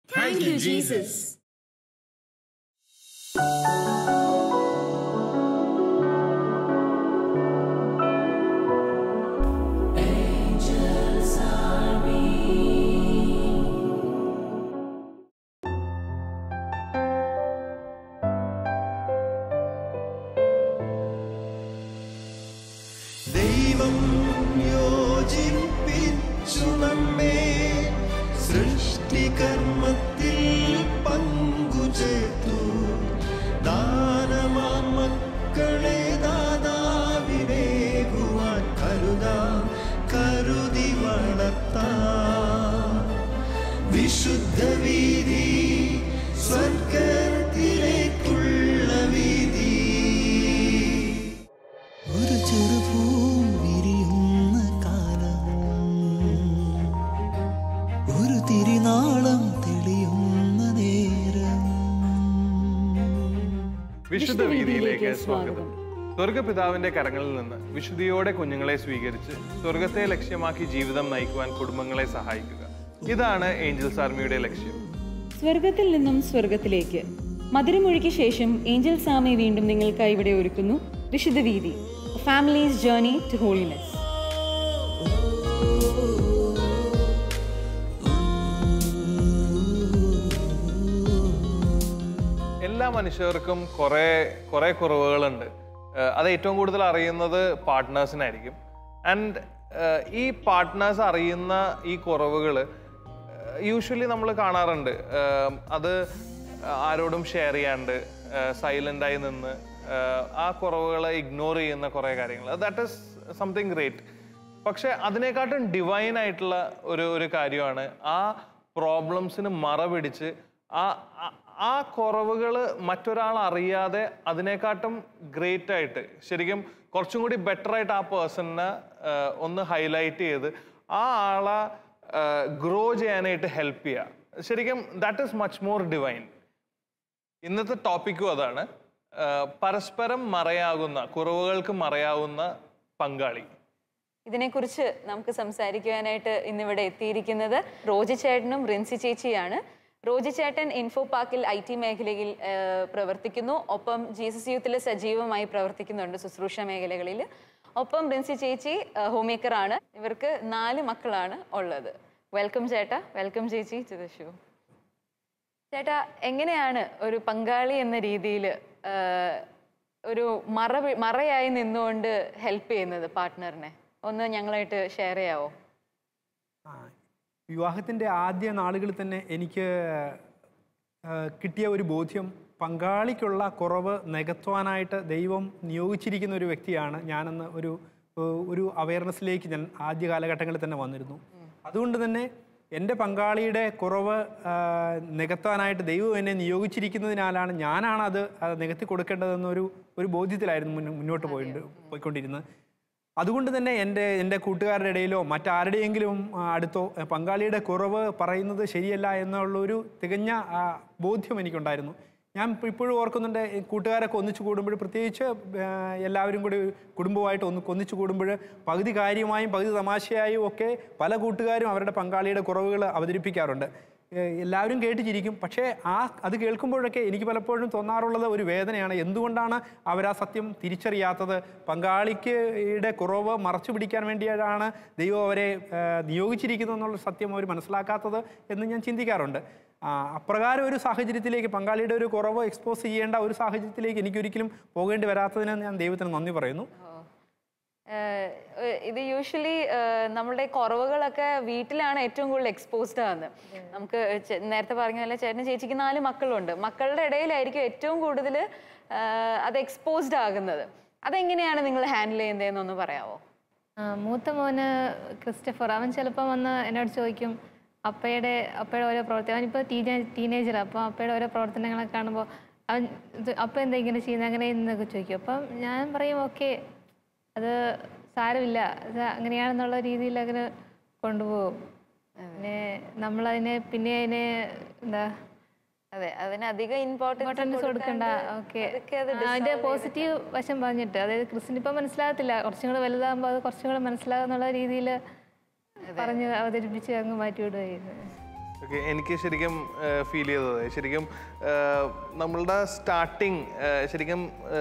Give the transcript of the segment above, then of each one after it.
Thank you, Jesus. ദൈവം യോജിപ്പിച്ചു നമ്മെ സൃഷ്ടികർമ്മത്തിൽ പങ്കുചേർത്തു ദാനമാ മക്കളെ ദാതാവിനേകുവാൻ കരുതാം കരുതി വളർത്താം വിശുദ്ധ വീതി സ്വർഗത്തിലേക്കുള്ള വീതി ഒരു ചെറുപൂ വിരിയുന്ന കാലം ഒരു തിരിനാളം തെളിയുന്ന നേരം വിശുദ്ധ വീതിയിലേക്ക് സ്വാഗതം സ്വർഗപിതാവിന്റെ കരങ്ങളിൽ നിന്ന് വിശുദ്ധിയോടെ കുഞ്ഞുങ്ങളെ സ്വീകരിച്ച് സ്വർഗത്തെ ലക്ഷ്യമാക്കി ജീവിതം നയിക്കുവാൻ കുടുംബങ്ങളെ സഹായിക്കുക ഇതാണ് ഏഞ്ചൽസ് ആർമിയുടെ ലക്ഷ്യം സ്വർഗത്തിൽ നിന്നും സ്വർഗത്തിലേക്ക് മധുരമൊഴിക്ക് ശേഷം ഏഞ്ചൽ സാമി വീണ്ടും നിങ്ങൾക്കായി ഇവിടെ ഒരുക്കുന്നു വിശുദ്ധ വീതി ഫാമിലീസ് ജേർണി ടു ഹോളിനെസ് എല്ലാ മനുഷ്യർക്കും കുറേ കുറേ കുറവുകളുണ്ട് ഏഹ് അത് ഏറ്റവും കൂടുതൽ അറിയുന്നത് പാർട്ട്നേഴ്സിനായിരിക്കും ആൻഡ് ഈ പാർട്ട്നേഴ്സ് അറിയുന്ന ഈ കുറവുകൾ യൂഷ്വലി നമ്മൾ കാണാറുണ്ട് ഏഹ് അത് ആരോടും ഷെയർ ചെയ്യാണ്ട് സൈലൻ്റായി നിന്ന് ഏഹ് ആ കുറവുകളെ ഇഗ്നോർ ചെയ്യുന്ന കുറേ കാര്യങ്ങൾ ദാറ്റ് ഇസ് സംതിങ് ഗ്രേറ്റ് പക്ഷെ അതിനെക്കാട്ടും ഡിവൈൻ ആയിട്ടുള്ള ഒരു ഒരു കാര്യമാണ് ആ പ്രോബ്ലംസിന് മറ പിടിച്ച് ആ ആ- ആ കുറവുകൾ മറ്റൊരാൾ അറിയാതെ അതിനെക്കാട്ടും ഗ്രേറ്റ് ആയിട്ട് ശരിക്കും കുറച്ചും കൂടി ബെറ്റർ ആയിട്ട് ആ പേഴ്സണിനെ ഒന്ന് ഹൈലൈറ്റ് ചെയ്ത് ആ ആളെ ഗ്രോ ചെയ്യാനായിട്ട് ഹെൽപ്പ് ചെയ്യുക ശരിക്കും that is much more divine ഇന്നത്തെ ടോപ്പിക്കും അതാണ് ആ, പരസ്പരം മറയാകുന്ന കുറവുകൾക്ക് മറയാവുന്ന പങ്കാളി ഇതിനെക്കുറിച്ച് നമുക്ക് സംസാരിക്കുവാനായിട്ട് ഇന്നിവിടെ എത്തിയിരിക്കുന്നത് റോജി ചേട്ടനും റിൻസി ചേച്ചിയാണ് റോജി ചേട്ടൻ ഇൻഫോ പാർക്കിൽ ഐ ടി മേഖലയിൽ ആ, പ്രവർത്തിക്കുന്നു ഒപ്പം ജീസസ് യൂത്തിൽ സജീവമായി പ്രവർത്തിക്കുന്നുണ്ട് ശുശ്രൂഷ മേഖലകളിൽ ഒപ്പം റിൻസി ചേച്ചി ഹോം മേക്കറാണ് ഇവർക്ക് നാല് മക്കളാണ് ഉള്ളത് വെൽക്കം ചേട്ടാ വെൽക്കം ചേച്ചി ടു ദ ഷോ ചേട്ടാ എങ്ങനെയാണ് ഒരു പങ്കാളി എന്ന രീതിയിൽ ഒരു മറ വി- മറയായി നിന്നുകൊണ്ട് ഹെൽപ്പ് ചെയ്യുന്നത് പാർട്ട്ണറിനെ ഒന്ന് ഞങ്ങളായിട്ട് ഷെയർ ചെയ്യാവോ ആ, വിവാഹത്തിൻ്റെ ആദ്യ നാളുകളിൽ തന്നെ എനിക്ക് ആ, കിട്ടിയ ഒരു ബോധ്യം പങ്കാളിക്കുള്ള കുറവ് നികത്തുവാനായിട്ട് ദൈവം നിയോഗിച്ചിരിക്കുന്ന ഒരു വ്യക്തിയാണ് ഞാനെന്ന് ഒരു ഒരു അവയർനെസ്സിലേക്ക് ഞാൻ ആദ്യ കാലഘട്ടങ്ങളിൽ തന്നെ വന്നിരുന്നു അതുകൊണ്ട് തന്നെ എൻ്റെ പങ്കാളിയുടെ കുറവ് ആ, നികത്താനായിട്ട് ദൈവം എന്നെ നിയോഗിച്ചിരിക്കുന്നതിനാലാണ് ഞാനാണ് അത് അത് നികത്തി കൊടുക്കേണ്ടതെന്നൊരു ഒരു ബോധ്യത്തിലായിരുന്നു മുന്നോ- മുന്നോട്ട് പോയിട്ട് പോയിക്കൊണ്ടിരുന്നത് അതുകൊണ്ട് തന്നെ എൻ്റെ എൻ്റെ കൂട്ടുകാരുടെ ഇടയിലോ മറ്റാരുടെയെങ്കിലും ആ, അടുത്തോ ആ, പങ്കാളിയുടെ കുറവ് പറയുന്നത് ശരിയല്ല എന്നുള്ളൊരു തികഞ്ഞ ആ, ബോധ്യം എനിക്കുണ്ടായിരുന്നു ഞാൻ ഇപ്പ- ഇപ്പോഴും ഓർക്കുന്നുണ്ട് ഈ കൂട്ടുകാരൊക്കെ ഒന്നിച്ചു കൂടുമ്പോൾ പ്രത്യേകിച്ച് ആ, എല്ലാവരും കൂടി കുടുംബമായിട്ട് ഒന്ന് ഒന്നിച്ചു കൂടുമ്പോൾ പകുതി കാര്യമായും പകുതി തമാശയായും ഒക്കെ പല കൂട്ടുകാരും അവരുടെ പങ്കാളിയുടെ കുറവുകൾ അവതരിപ്പിക്കാറുണ്ട് ഏ, എല്ലാവരും കേട്ട് ചിരിക്കും പക്ഷേ ആ അത് കേൾക്കുമ്പോഴൊക്കെ എനിക്ക് പലപ്പോഴും തോന്നാറുള്ളത് ഒരു വേദനയാണ് എന്തുകൊണ്ടാണ് അവർ ആ സത്യം തിരിച്ചറിയാത്തത് പങ്കാളിക്ക് യുടെ കുറവ് മറച്ചു പിടിക്കാൻ വേണ്ടിയാണ് ദൈവം അവരെ ആ, നിയോഗിച്ചിരിക്കുന്നത് എന്നുള്ള സത്യം അവർ മനസ്സിലാക്കാത്തത് എന്ന് ഞാൻ ചിന്തിക്കാറുണ്ട് ആ, അപ്രകാരം ഒരു സാഹചര്യത്തിലേക്ക് പങ്കാളിയുടെ ഒരു കുറവ് എക്സ്പോസ് ചെയ്യേണ്ട ഒരു സാഹചര്യത്തിലേക്ക് എനിക്കൊരിക്കലും പോകേണ്ടി വരാത്തതിന് ഞാൻ ദൈവത്തിന് നന്ദി പറയുന്നു ഏഹ് ഏഹ് ഇത് യൂഷ്വലി നമ്മുടെ കുറവുകളൊക്കെ വീട്ടിലാണ് ഏറ്റവും കൂടുതൽ എക്സ്പോസ്ഡ് ആകുന്നത് നമുക്ക് ചെ- നേരത്തെ പറഞ്ഞ പോലെ ചേട്ടന് ചേച്ചിക്ക് നാല് മക്കളുണ്ട് മക്കളുടെ ഇടയിലായിരിക്കും ഏറ്റവും കൂടുതൽ അത് എക്സ്പോസ്ഡ് ആകുന്നത് അതെങ്ങനെയാണ് നിങ്ങൾ ഹാൻഡിൽ ചെയ്യുന്നതെന്നൊന്ന് പറയാമോ ആ, മൂത്ത മോന് ക്രിസ്റ്റഫർ അവൻ ചിലപ്പോൾ വന്ന് എന്നോട് ചോദിക്കും അപ്പയുടെ അപ്പയുടെ ഓരോ പ്രവർത്തി അവനിപ്പോൾ ടീനേജ് ടീനേജറാണ് അപ്പോൾ അപ്പയുടെ ഓരോ പ്രവർത്തനങ്ങളൊക്കെ കാണുമ്പോൾ അവൻ ഇത് അപ്പ എന്താ ഇങ്ങനെ ചെയ്യുന്നത് അങ്ങനെ എന്നൊക്കെ ചോദിക്കും അപ്പം ഞാൻ പറയും ഓക്കെ അത് സാരമില്ല അത് അങ്ങനെയാണെന്നുള്ള രീതിയിൽ അങ്ങനെ കൊണ്ടുപോകും പിന്നെ നമ്മളതിനെ പിന്നെ അതിനെ എന്താ അതെ അതിന് അധികം ഇമ്പോർട്ടൻസ് ഇമ്പോർട്ടൻസ് കൊടുക്കണ്ട ഓക്കെ അത് അതിന്റെ പോസിറ്റീവ് വശം പറഞ്ഞിട്ട് അതായത് ക്രിസ്ത്യൻ ഇപ്പം മനസ്സിലാകത്തില്ല കുറച്ചും കൂടെ വലുതാകുമ്പോൾ അത് കുറച്ചും കൂടെ മനസ്സിലാകുന്നുള്ള രീതിയിൽ പറഞ്ഞ് അവതരിപ്പിച്ച് അങ്ങ് മാറ്റി വിടുകയായിരുന്നു ഓക്കെ എനിക്ക് ശരിക്കും ഫീൽ ചെയ്തത് ശരിക്കും ആ, നമ്മളുടെ സ്റ്റാർട്ടിങ് ശരിക്കും ആ,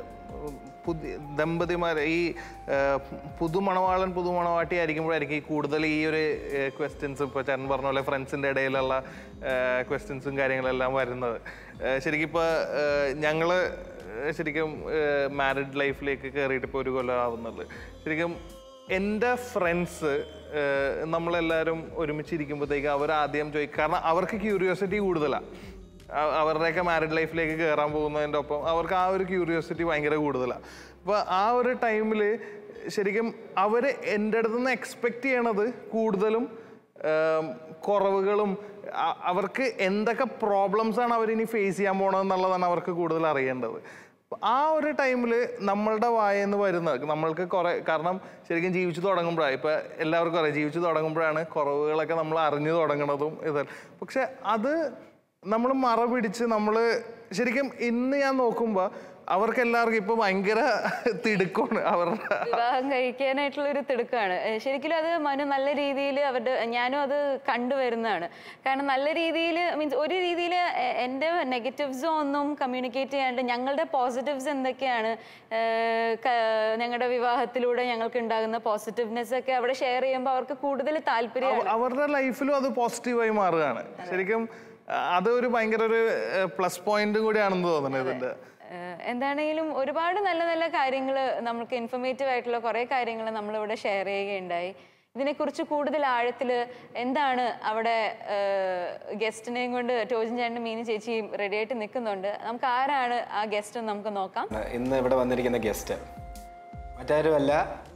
പുതിയ ദമ്പതിമാർ ഈ ആ, പുതുമണവാളൻ പുതുമണവാട്ടി ആയിരിക്കുമ്പോഴായിരിക്കും ഈ കൂടുതൽ ഈ ഒരു ക്വസ്റ്റ്യൻസ് ഇപ്പോൾ ചേട്ടൻ പറഞ്ഞ പോലെ ഫ്രണ്ട്സിൻ്റെ ഇടയിലുള്ള ക്വസ്റ്റ്യൻസും കാര്യങ്ങളെല്ലാം വരുന്നത് ആ, ശരിക്കും ഇപ്പോൾ ഞങ്ങൾ ശരിക്കും മാരിഡ് ലൈഫിലേക്ക് കയറിയിട്ട് ഇപ്പോൾ ഒരു കൊല്ലം ആവുന്നുള്ളൂ ശരിക്കും എൻ്റെ ഫ്രണ്ട്സ് നമ്മളെല്ലാവരും ഒരുമിച്ചിരിക്കുമ്പോഴത്തേക്ക് അവർ ആദ്യം ചോദിക്കും കാരണം അവർക്ക് ക്യൂരിയോസിറ്റി കൂടുതലാണ് അവരുടെയൊക്കെ മാരിഡ് ലൈഫിലേക്ക് കയറാൻ പോകുന്നതിൻ്റെ ഒപ്പം അവർക്ക് ആ ഒരു ക്യൂരിയോസിറ്റി ഭയങ്കര കൂടുതലാണ് അപ്പോൾ ആ ഒരു ടൈമിൽ ശരിക്കും അവർ എൻ്റെ അടുത്ത് നിന്ന് എക്സ്പെക്റ്റ് ചെയ്യണത് കൂടുതലും ഏം, കുറവുകളും അ- അവർക്ക് എന്തൊക്കെ പ്രോബ്ലംസ് ആണ് അവരിനി ഫേസ് ചെയ്യാൻ പോകണമെന്നുള്ളതാണ് അവർക്ക് കൂടുതൽ അറിയേണ്ടത് അപ്പൊ ആ ഒരു ടൈമിൽ നമ്മളുടെ വായെന്ന് വരുന്ന നമ്മൾക്ക് കുറെ കാരണം ശരിക്കും ജീവിച്ചു തുടങ്ങുമ്പോഴാണ് ഇപ്പൊ എല്ലാവർക്കും അറിയാം ജീവിച്ചു തുടങ്ങുമ്പോഴാണ് കുറവുകളൊക്കെ നമ്മൾ അറിഞ്ഞു തുടങ്ങണതും ഇത് പക്ഷെ അത് നമ്മൾ മറ പിടിച്ച് നമ്മൾ ശരിക്കും ഇന്ന് ഞാൻ നോക്കുമ്പോൾ അവർക്ക് എല്ലാവർക്കും ഇപ്പൊ ഭയങ്കര തിടുക്കമാണ് അവരുടെ വിവാഹം കഴിക്കാനായിട്ടുള്ള ഒരു തിടുക്കമാണ് ഏഹ് ശരിക്കും അത് മനു നല്ല രീതിയിൽ അവരുടെ ഞാനും അത് കണ്ടുവരുന്നതാണ് കാരണം നല്ല രീതിയിൽ മീൻസ് ഒരു രീതിയിൽ എൻ്റെ നെഗറ്റീവ്സോ ഒന്നും കമ്മ്യൂണിക്കേറ്റ് ചെയ്യാണ്ട് ഞങ്ങളുടെ പോസിറ്റീവ്സ് എന്തൊക്കെയാണ് ഏഹ് ക- ഞങ്ങളുടെ വിവാഹത്തിലൂടെ ഞങ്ങൾക്ക് ഉണ്ടാകുന്ന പോസിറ്റീവ്നെസ് ഒക്കെ അവിടെ ഷെയർ ചെയ്യുമ്പോൾ അവർക്ക് കൂടുതൽ താല്പര്യം അവ- അവരുടെ ലൈഫിലും അത് പോസിറ്റീവായി മാറുകയാണ് ശരിക്കും അഹ് അത് ഒരു ഭയങ്കര ഒരു പ്ലസ് പോയിന്റും കൂടിയാണെന്ന് തോന്നുന്നു ഇതിന്റെ ഏഹ് എന്താണെങ്കിലും ഒരുപാട് നല്ല നല്ല കാര്യങ്ങൾ നമുക്ക് ഇൻഫർമേറ്റീവ് ആയിട്ടുള്ള കുറേ കാര്യങ്ങൾ നമ്മളിവിടെ ഷെയർ ചെയ്യുകയുണ്ടായി ഇതിനെക്കുറിച്ച് കൂടുതൽ ആഴത്തിൽ എന്താണ് അവിടെ ഗസ്റ്റിനെയും കൊണ്ട് ടോജൻ ചേട്ടനും മീനി ചേച്ചിയും റെഡി ആയിട്ട് നിൽക്കുന്നുണ്ട് നമുക്ക് ആരാണ് ആ ഗസ്റ്റ് നമുക്ക് നോക്കാം ഇന്ന് ഇവിടെ വന്നിരിക്കുന്ന ഗസ്റ്റ് മറ്റാരുമല്ല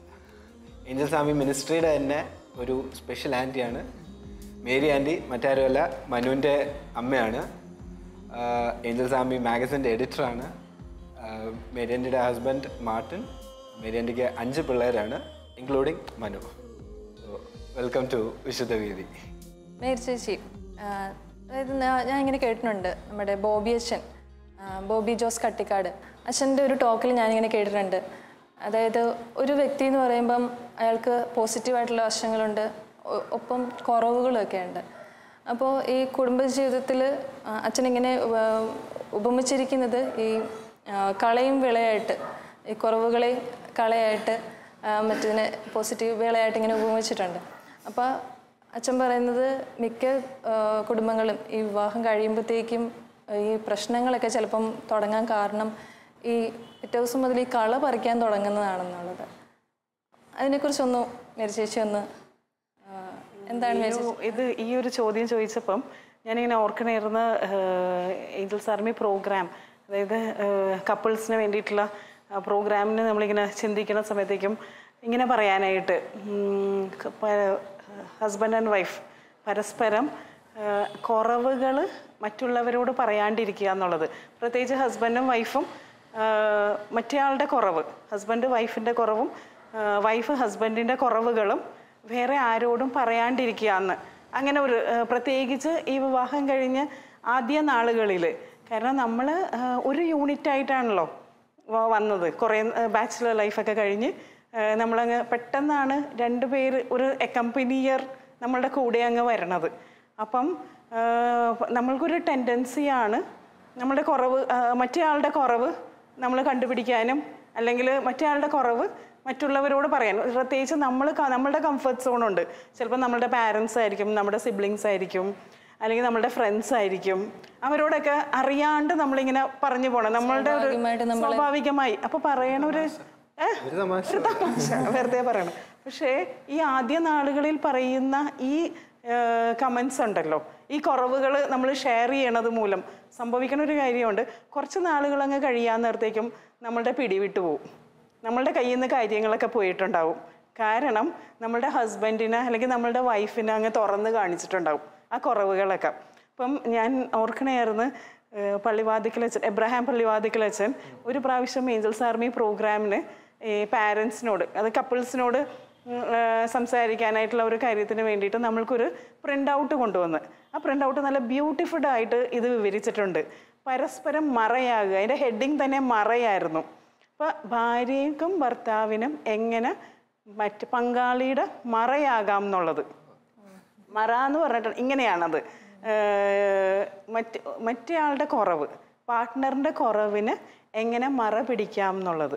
ഏഞ്ചൽ സ്വാമി മിനിസ്ട്രിയുടെ തന്നെ ഒരു സ്പെഷ്യൽ ആൻറ്റിയാണ് മേരി ആൻറ്റി മറ്റാരുമല്ല മനുവിൻ്റെ അമ്മയാണ് ആഹ് ഏഞ്ചൽ സ്വാമി മാഗസിൻ്റെ എഡിറ്ററാണ് ആഹ് മേരി ആൻറ്റിയുടെ ഹസ്ബൻഡ് മാർട്ടിൻ മേരി ആൻറ്റിക്ക് അഞ്ച് പിള്ളേരാണ് ഇൻക്ലൂഡിങ് മനു വെൽക്കം ടു വിശുദ്ധ വീതി മേരി ചേച്ചി ആ, അതായത് ഞാ- ഞാൻ ഇങ്ങനെ കേട്ടിട്ടുണ്ട് നമ്മുടെ ബോബി അച്ഛൻ ആ, ബോബി ജോസ് കട്ടിക്കാട് അച്ഛൻ്റെ ഒരു ടോക്കിൽ ഞാനിങ്ങനെ കേട്ടിട്ടുണ്ട് അതായത് ഒരു വ്യക്തി എന്ന് പറയുമ്പം അയാൾക്ക് പോസിറ്റീവായിട്ടുള്ള വശങ്ങളുണ്ട് ഒ- ഒപ്പം കുറവുകളൊക്കെ ഉണ്ട് അപ്പോൾ ഈ കുടുംബജീവിതത്തിൽ അച്ഛനിങ്ങനെ ആ, ഉപമിച്ചിരിക്കുന്നത് ഈ ആ, കളയും വിളയായിട്ട് ഈ കുറവുകളെ കളയായിട്ട് ആ, മറ്റതിനെ പോസിറ്റീവ് വേളയായിട്ട് ഇങ്ങനെ ഉപയോഗിച്ചിട്ടുണ്ട് അപ്പോൾ അച്ഛൻ പറയുന്നത് മിക്ക ആ, കുടുംബങ്ങളും ഈ വിവാഹം കഴിയുമ്പോഴത്തേക്കും ഈ പ്രശ്നങ്ങളൊക്കെ ചിലപ്പം തുടങ്ങാൻ കാരണം ഈ പിറ്റേ ദിവസം മുതൽ ഈ കള പറിക്കാൻ തുടങ്ങുന്നതാണെന്നുള്ളത് അതിനെക്കുറിച്ചൊന്ന് മേരി ചേച്ചി ഒന്ന് ആ, എന്താണ് മേരി ചേച്ചി ഈ- ഇത് ഈ ഒരു ചോദ്യം ചോദിച്ചപ്പം ഞാനിങ്ങനെ ഓർക്കണായിരുന്ന ഏഞ്ചൽസ് ആർമി പ്രോഗ്രാം അതായത് കപ്പിൾസിന് വേണ്ടിയിട്ടുള്ള പ്രോഗ്രാമിന് നമ്മളിങ്ങനെ ചിന്തിക്കുന്ന സമയത്തേക്കും ഇങ്ങനെ പറയാനായിട്ട് ഹസ്ബൻഡ് ആൻഡ് വൈഫ് പരസ്പരം കുറവുകൾ മറ്റുള്ളവരോട് പറയാണ്ടിരിക്കുക എന്നുള്ളത് പ്രത്യേകിച്ച് ഹസ്ബൻഡും വൈഫും മറ്റേയാളുടെ കുറവ് ഹസ്ബൻഡ് വൈഫിൻ്റെ കുറവും വൈഫ് ഹസ്ബൻഡിൻ്റെ കുറവുകളും വേറെ ആരോടും പറയാണ്ടിരിക്കുക എന്ന് അങ്ങനെ ഒരു ആ, പ്രത്യേകിച്ച് ഈ വിവാഹം കഴിഞ്ഞ് ആദ്യ നാളുകളിൽ കാരണം നമ്മൾ ഒരു യൂണിറ്റ് ആയിട്ടാണല്ലോ വ- വന്നത് കുറേ ബാച്ചിലർ ലൈഫൊക്കെ കഴിഞ്ഞ് ആ, നമ്മളങ്ങ് പെട്ടെന്നാണ് രണ്ട് പേര് ഒരു കമ്പനിയർ നമ്മളുടെ കൂടെ അങ്ങ് വരണത് അപ്പം ആ, നമ്മൾക്കൊരു ടെൻഡൻസിയാണ് നമ്മുടെ കുറവ് ആ, മറ്റേ ആളുടെ കുറവ് നമ്മൾ കണ്ടുപിടിക്കാനും അല്ലെങ്കിൽ മറ്റേ ആളുടെ കുറവ് മറ്റുള്ളവരോട് പറയാൻ പ്രത്യേകിച്ച് നമ്മൾ നമ്മളുടെ കംഫർട്ട് സോൺ ഉണ്ട് ചിലപ്പോൾ നമ്മുടെ പാരൻസ് ആയിരിക്കും നമ്മുടെ സിബ്ലിങ്സ് ആയിരിക്കും അല്ലെങ്കിൽ നമ്മുടെ ഫ്രണ്ട്സ് ആയിരിക്കും അവരോടൊക്കെ അറിയാണ്ട് നമ്മളിങ്ങനെ പറഞ്ഞു പോണം നമ്മളുടെ ഒരു സ്വാഭാവികമായിട്ട് നമ്മളെ- സ്വാഭാവികമായി അപ്പൊ പറയണ ഒരു ഏ? ഒരു തമാശ ഒരു തമാശ വെറുതെ പറയണം പക്ഷേ ഈ ആദ്യ നാളുകളിൽ പറയുന്ന ഈ കമൻസ് ഉണ്ടല്ലോ ഈ കുറവുകൾ നമ്മൾ ഷെയർ ചെയ്യണത് മൂലം സംഭവിക്കുന്ന ഒരു കാര്യമുണ്ട് കുറച്ച് നാളുകൾ അങ്ങ് കഴിയാൻ നേരത്തേക്കും നമ്മളുടെ പിടിവിട്ട് പോവും നമ്മളുടെ കയ്യിൽ നിന്ന് കാര്യങ്ങളൊക്കെ പോയിട്ടുണ്ടാവും കാരണം നമ്മളുടെ ഹസ്ബൻഡിനെ അല്ലെങ്കിൽ നമ്മളുടെ വൈഫിനെ അങ്ങ് തുറന്ന് കാണിച്ചിട്ടുണ്ടാവും ആ കുറവുകളൊക്കെ അപ്പം ഞാൻ ഓർക്കണയായിരുന്നു ഏഹ് പള്ളിവാതിക്കലച്ചൻ എബ്രഹാം പള്ളിവാതിക്കലച്ചൻ ഒരു പ്രാവശ്യം ഏഞ്ചൽസ് ആർമി പ്രോഗ്രാമിന് ഈ പാരൻസിനോട് അത് കപ്പിൾസിനോട് ഉം, ഏഹ് സംസാരിക്കാനായിട്ടുള്ള ഒരു കാര്യത്തിന് വേണ്ടിയിട്ട് നമ്മൾക്കൊരു പ്രിൻ്റ് ഔട്ട് കൊണ്ടുവന്ന് ആ പ്രിൻ്റ് ഔട്ട് നല്ല ബ്യൂട്ടിഫുൾ ആയിട്ട് ഇത് വിവരിച്ചിട്ടുണ്ട് പരസ്പരം മറയാകുക അതിൻ്റെ ഹെഡിങ് തന്നെ മറയായിരുന്നു അപ്പോൾ ഭാര്യയ്ക്കും ഭർത്താവിനും എങ്ങനെ മറ്റ് പങ്കാളിയുടെ മറയാകാം എന്നുള്ളത് മറ എന്ന് പറഞ്ഞിട്ട് ഇങ്ങനെയാണത് ഏഹ് മറ്റ് മറ്റേ ആളുടെ കുറവ് പാർട്ട്ണറിൻ്റെ കുറവിന് എങ്ങനെ മറ പിടിക്കാം എന്നുള്ളത്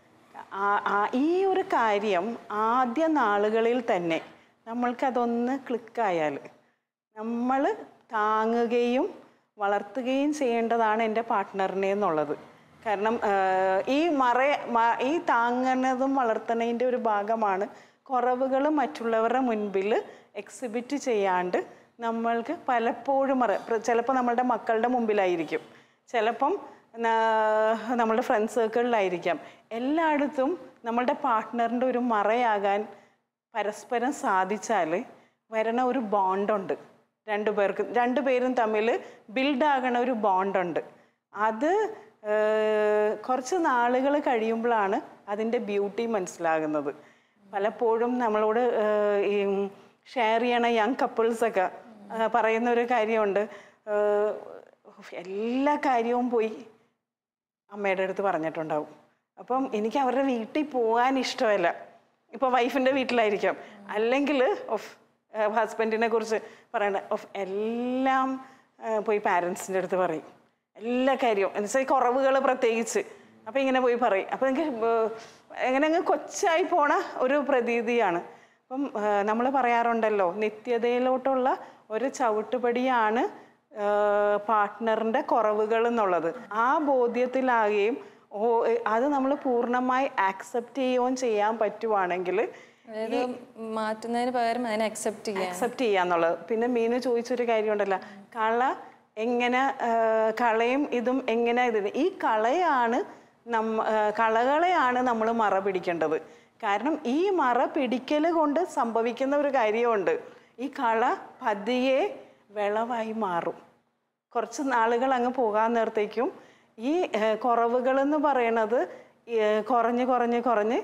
ആ- ആ- ഈ ഒരു കാര്യം ആദ്യ നാളുകളിൽ തന്നെ നമ്മൾക്കതൊന്ന് ക്ലിക്കായാൽ നമ്മൾ താങ്ങുകയും വളർത്തുകയും ചെയ്യേണ്ടതാണ് എൻ്റെ പാർട്ട്ണറിനെ എന്നുള്ളത് കാരണം ആഹ്, ഈ മറ മ- ഈ താങ്ങുന്നതും വളർത്തുന്നതിൻ്റെ ഒരു ഭാഗമാണ് കുറവുകൾ മറ്റുള്ളവരുടെ മുൻപിൽ എക്സിബിറ്റ് ചെയ്യാണ്ട് നമ്മൾക്ക് പലപ്പോഴും മറ ചിലപ്പോൾ നമ്മളുടെ മക്കളുടെ മുമ്പിലായിരിക്കും ചിലപ്പം നാ- നമ്മളുടെ ഫ്രണ്ട് സർക്കിളിലായിരിക്കാം എല്ലായിടത്തും നമ്മളുടെ പാർട്ട്ണറിൻ്റെ ഒരു മറയാകാൻ പരസ്പരം സാധിച്ചാൽ വരണ ഒരു ബോണ്ടുണ്ട് രണ്ടു പേർക്ക് രണ്ടു പേരും തമ്മിൽ ബിൽഡാകണ ഒരു ബോണ്ടുണ്ട് അത് ഏഹ്, കുറച്ച് നാളുകൾ കഴിയുമ്പോഴാണ് അതിൻ്റെ ബ്യൂട്ടി മനസ്സിലാകുന്നത് പലപ്പോഴും നമ്മളോട് ഏഹ്, ഈ ഷെയർ ചെയ്യണ യങ് കപ്പിൾസൊക്കെ പറയുന്ന ഒരു കാര്യമുണ്ട് ഏഹ്, എല്ലാ കാര്യവും പോയി അമ്മയുടെ അടുത്ത് പറഞ്ഞിട്ടുണ്ടാവും അപ്പം എനിക്ക് അവരുടെ വീട്ടിൽ പോകാൻ ഇഷ്ടമല്ല ഇപ്പോൾ വൈഫിൻ്റെ വീട്ടിലായിരിക്കാം അല്ലെങ്കിൽ ഓഫ് ഹസ്ബൻഡിനെ കുറിച്ച് പറയണ്ട ഓഫ് എല്ലാം ആ, പോയി പാരൻസിൻ്റെ അടുത്ത് പറയും എല്ലാ കാര്യവും എന്നുവെച്ചാൽ കുറവുകൾ പ്രത്യേകിച്ച് അപ്പം ഇങ്ങനെ പോയി പറയും അപ്പം എനിക്ക് ബ- എങ്ങനെ അങ്ങ് കൊച്ചായി പോണ ഒരു പ്രതീതിയാണ് അപ്പം നമ്മൾ പറയാറുണ്ടല്ലോ നിത്യതയിലോട്ടുള്ള ഒരു ചവിട്ടുപടിയാണ് പാർട്ട്ണറിൻ്റെ കുറവുകൾ എന്നുള്ളത് ആ ബോധ്യത്തിലാകുകയും ഓ എ- അത് നമ്മൾ പൂർണ്ണമായി ആക്സെപ്റ്റ് ചെയ്യുകയും ചെയ്യാൻ പറ്റുവാണെങ്കിൽ അതായത് മാറ്റുന്നതിന് പകരം അതിനെ അക്സെപ്റ്റ് ചെയ്യാൻ അക്സെപ്റ്റ് ചെയ്യാന്നുള്ളത് പിന്നെ മീന് ചോദിച്ചൊരു കാര്യമുണ്ടല്ലോ കള എങ്ങനെ ആ, കളയും ഇതും എങ്ങനെ ഇത് ഈ കളയാണ് നമ്മ ആ, കളകളെയാണ് നമ്മൾ മറ പിടിക്കേണ്ടത് കാരണം ഈ മറ പിടിക്കൽ കൊണ്ട് സംഭവിക്കുന്ന ഒരു കാര്യമുണ്ട് ഈ കള പതിയെ വിളവായി മാറും കുറച്ച് നാളുകൾ അങ്ങ് പോകാൻ നേരത്തേക്കും ഈ കുറവുകൾ എന്ന് പറയണത് ഏഹ്, കുറഞ്ഞ് കുറഞ്ഞ് കുറഞ്ഞ്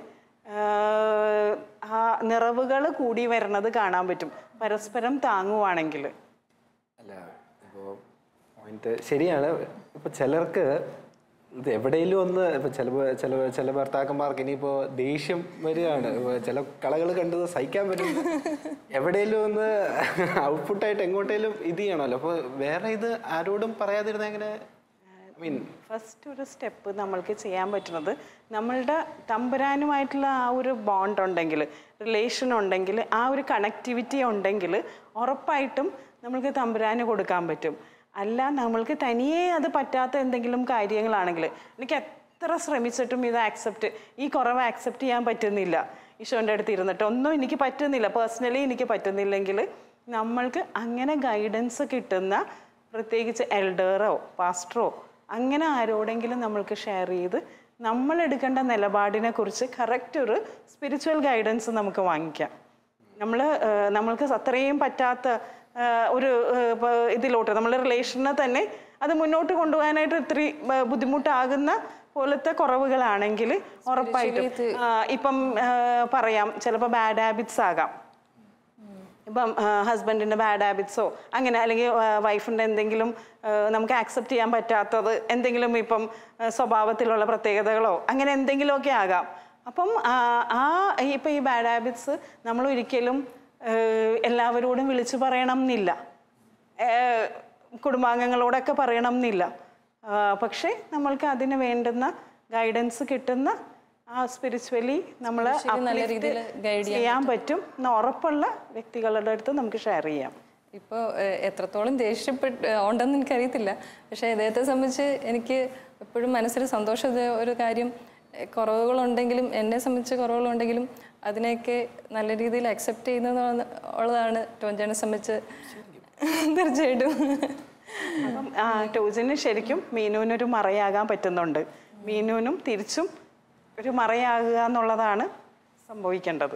ഏഹ്, ആ നിറവുകൾ കൂടി വരണത് കാണാൻ പറ്റും പരസ്പരം താങ്ങുവാണെങ്കിൽ അല്ല ഇപ്പോൾ പോയിന്റ് ശരിയാണ് ഇപ്പോൾ ചിലർക്ക് ഇത് എവിടെയെങ്കിലും ഒന്ന് ഇപ്പോൾ ചില ചില ചില ഭർത്താക്കന്മാർക്ക് ഇനിയിപ്പോൾ ദേഷ്യം വരികയാണ് ഇപ്പൊ ചില കളകൾ കണ്ടത് സഹിക്കാൻ പറ്റും എവിടെയെങ്കിലും ഒന്ന് ഔട്ട്പുട്ടായിട്ട് എങ്ങോട്ടേലും ഇത് ചെയ്യണമല്ലോ അപ്പോൾ വേറെ ഇത് ആരോടും പറയാതിരുന്ന എങ്ങനെ ഐ മീൻ ഫസ്റ്റ് ഒരു സ്റ്റെപ്പ് നമ്മൾക്ക് ചെയ്യാൻ പറ്റുന്നത് നമ്മളുടെ തമ്പുരാനുമായിട്ടുള്ള ആ ഒരു ബോണ്ട് ഉണ്ടെങ്കിൽ റിലേഷൻ ഉണ്ടെങ്കിൽ ആ ഒരു കണക്ടിവിറ്റി ഉണ്ടെങ്കിൽ ഉറപ്പായിട്ടും നമ്മൾക്ക് തമ്പുരാന് കൊടുക്കാൻ പറ്റും അല്ല നമ്മൾക്ക് തനിയെ അത് പറ്റാത്ത എന്തെങ്കിലും കാര്യങ്ങളാണെങ്കിൽ എനിക്ക് എത്ര ശ്രമിച്ചിട്ടും ഇത് ആക്സെപ്റ്റ് ഈ കുറവ് ആക്സെപ്റ്റ് ചെയ്യാൻ പറ്റുന്നില്ല ഈശോൻ്റെ അടുത്ത് ഇരുന്നിട്ട് ഒന്നും എനിക്ക് പറ്റുന്നില്ല പേഴ്സണലി എനിക്ക് പറ്റുന്നില്ലെങ്കിൽ നമ്മൾക്ക് അങ്ങനെ ഗൈഡൻസ് കിട്ടുന്ന പ്രത്യേകിച്ച് എൽഡറോ പാസ്റ്ററോ അങ്ങനെ ആരോടെങ്കിലും നമ്മൾക്ക് ഷെയർ ചെയ്ത് നമ്മൾ എടുക്കേണ്ട നിലപാടിനെ കുറിച്ച് കറക്റ്റ് ഒരു സ്പിരിച്വൽ ഗൈഡൻസ് നമുക്ക് വാങ്ങിക്കാം നമ്മൾ നമ്മൾക്ക് അത്രയും പറ്റാത്ത ആ, ഒരു ആ, ഇപ്പൊ ഇതിലോട്ട് നമ്മൾ റിലേഷനെ തന്നെ അത് മുന്നോട്ട് കൊണ്ടുപോകാനായിട്ട് ഇത്തിരി ആ, ബുദ്ധിമുട്ടാകുന്ന പോലത്തെ കുറവുകളാണെങ്കിൽ ഉറപ്പായിട്ടും ആ, ഇപ്പം ആ, പറയാം ചിലപ്പോൾ ബാഡ് ഹാബിറ്റ്സ് ആകാം ഇപ്പം ഹസ്ബൻഡിൻ്റെ ബാഡ് ഹാബിറ്റ്സോ അങ്ങനെ അല്ലെങ്കിൽ വൈഫിൻ്റെ എന്തെങ്കിലും ആ, നമുക്ക് ആക്സെപ്റ്റ് ചെയ്യാൻ പറ്റാത്തത് എന്തെങ്കിലും ഇപ്പം ആ, സ്വഭാവത്തിലുള്ള പ്രത്യേകതകളോ അങ്ങനെ എന്തെങ്കിലുമൊക്കെ ആകാം അപ്പം ആ, ആ ഇപ്പം ഈ ബാഡ് ഹാബിറ്റ്സ് നമ്മൾ ഒരിക്കലും ആ, എല്ലാവരോടും വിളിച്ചു പറയണം എന്നില്ല ആ, കുടുംബാംഗങ്ങളോടൊക്കെ പറയണം എന്നില്ല ആ, പക്ഷേ നമ്മൾക്ക് അതിന് വേണ്ടുന്ന ഗൈഡൻസ് കിട്ടുന്ന ആ സ്പിരിച്വലി നമ്മൾ നല്ല രീതിയിൽ ഗൈഡ് ചെയ്യാൻ പറ്റും എന്ന് ഉറപ്പുള്ള വ്യക്തികളുടെ അടുത്ത് നമുക്ക് ഷെയർ ചെയ്യാം ഇപ്പോൾ എത്രത്തോളം ദേഷ്യപ്പെട്ട് ഏഹ്, ഉണ്ടെന്ന് എനിക്കറിയത്തില്ല പക്ഷേ ഇദ്ദേഹത്തെ സംബന്ധിച്ച് എനിക്ക് എപ്പോഴും മനസ്സിൽ സന്തോഷം ഇത് ഒരു കാര്യം ഏഹ്, കുറവുകളുണ്ടെങ്കിലും എന്നെ സംബന്ധിച്ച് കുറവുകളുണ്ടെങ്കിലും അതിനെയൊക്കെ നല്ല രീതിയിൽ അക്സെപ്റ്റ് ചെയ്യുന്നത് ഉള്ളതാണ് ടോഞ്ചാനെ സംബന്ധിച്ച് തീർച്ചയായിട്ടും അപ്പം ആ ടോജിന് ശരിക്കും മീനുവിനൊരു മറയാകാൻ പറ്റുന്നുണ്ട് മീനുവിനും തിരിച്ചും ഒരു മറയാകുക എന്നുള്ളതാണ് സംഭവിക്കേണ്ടത്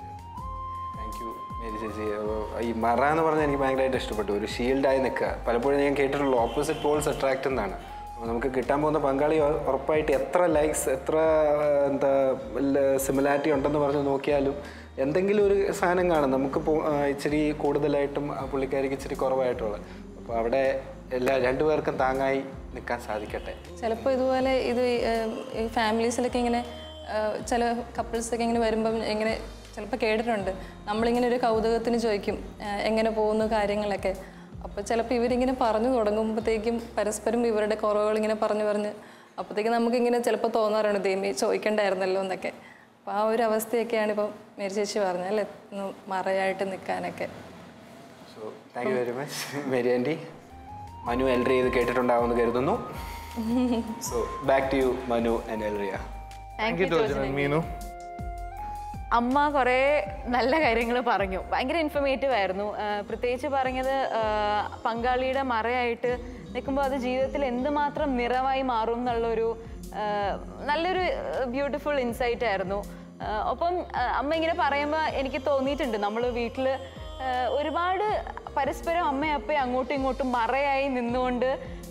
താങ്ക് യു മേരി ചേച്ചി അപ്പോൾ ഈ മറ എന്ന് പറഞ്ഞാൽ എനിക്ക് ഭയങ്കരമായിട്ട് ഇഷ്ടപ്പെട്ടു ഒരു ഷീൽഡായി നിൽക്കുക പലപ്പോഴും ഞാൻ കേട്ടിട്ടുള്ളൂ ഓപ്പോസിറ്റ് പോൾസ് അട്രാക്ട് എന്നാണ് അപ്പോൾ നമുക്ക് കിട്ടാൻ പോകുന്ന പങ്കാളി ഉ- ഉറപ്പായിട്ട് എത്ര ലൈക്സ് എത്ര ആ, എന്താ സിമിലാരിറ്റി ഉണ്ടെന്ന് പറഞ്ഞ് നോക്കിയാലും എന്തെങ്കിലും ഒരു സാധനം കാണും നമുക്ക് പോ- ആ, ഇച്ചിരി കൂടുതലായിട്ടും ആ പുള്ളിക്കാരിക്ക് ഇച്ചിരി കുറവായിട്ടുള്ള അപ്പോൾ അവിടെ എല്ലാ രണ്ടുപേർക്കും താങ്ങായി നിൽക്കാൻ സാധിക്കട്ടെ ചിലപ്പോൾ ഇതുപോലെ ഇത് ഈ, ഏം, ഈ ഫാമിലീസിലൊക്കെ ഇങ്ങനെ ആ, ചില കപ്പിൾസൊക്കെ ഇങ്ങനെ വരുമ്പം ഇങ്ങനെ ചിലപ്പോൾ കേട്ടിട്ടുണ്ട് നമ്മളിങ്ങനെ ഒരു കൗതുകത്തിന് ചോദിക്കും "ആ, എങ്ങനെ പോകുന്നു കാര്യങ്ങളൊക്കെ അപ്പോൾ ചിലപ്പോൾ ഇവരിങ്ങനെ പറഞ്ഞു തുടങ്ങുമ്പോഴത്തേക്കും പരസ്പരം ഇവരുടെ കുറവുകൾ ഇങ്ങനെ പറഞ്ഞു പറഞ്ഞ് അപ്പോഴത്തേക്കും നമുക്കിങ്ങനെ ചിലപ്പോൾ തോന്നാറുണ്ട് ദൈവമേ ചോദിക്കണ്ടായിരുന്നല്ലോ എന്നൊക്കെ അപ്പോൾ ആ ഒരു അവസ്ഥയൊക്കെയാണ് ഇപ്പം മേരി ചേച്ചി പറഞ്ഞത് അല്ലേ ഒന്ന് മറയായിട്ട് നിൽക്കാനൊക്കെ so thank you very much Mary aunty Manu എൽറി ഇത് കേട്ടിട്ടുണ്ടാവുമെന്ന് കരുതുന്നു so back to you Manu and എൽറിയ താങ്ക് യു ടോജൻ മീനു അമ്മ കുറേ നല്ല കാര്യങ്ങൾ പറഞ്ഞു ഭയങ്കര ഇൻഫർമേറ്റീവ് ആയിരുന്നു ആ, പ്രത്യേകിച്ച് പറഞ്ഞത് ആ, പങ്കാളിയുടെ മറയായിട്ട് നിൽക്കുമ്പോൾ അത് ജീവിതത്തിൽ എന്തുമാത്രം നിറവായി മാറും എന്നുള്ളൊരു ആ, നല്ലൊരു ബ്യൂട്ടിഫുൾ ഇൻസൈറ്റ് ആയിരുന്നു ആ, ഒപ്പം ആ, അമ്മ ഇങ്ങനെ പറയുമ്പോൾ എനിക്ക് തോന്നിയിട്ടുണ്ട് നമ്മൾ വീട്ടിൽ ഒരുപാട് പരസ്പരം അമ്മയും അപ്പയും അങ്ങോട്ടും ഇങ്ങോട്ടും മറയായി നിന്നുകൊണ്ട്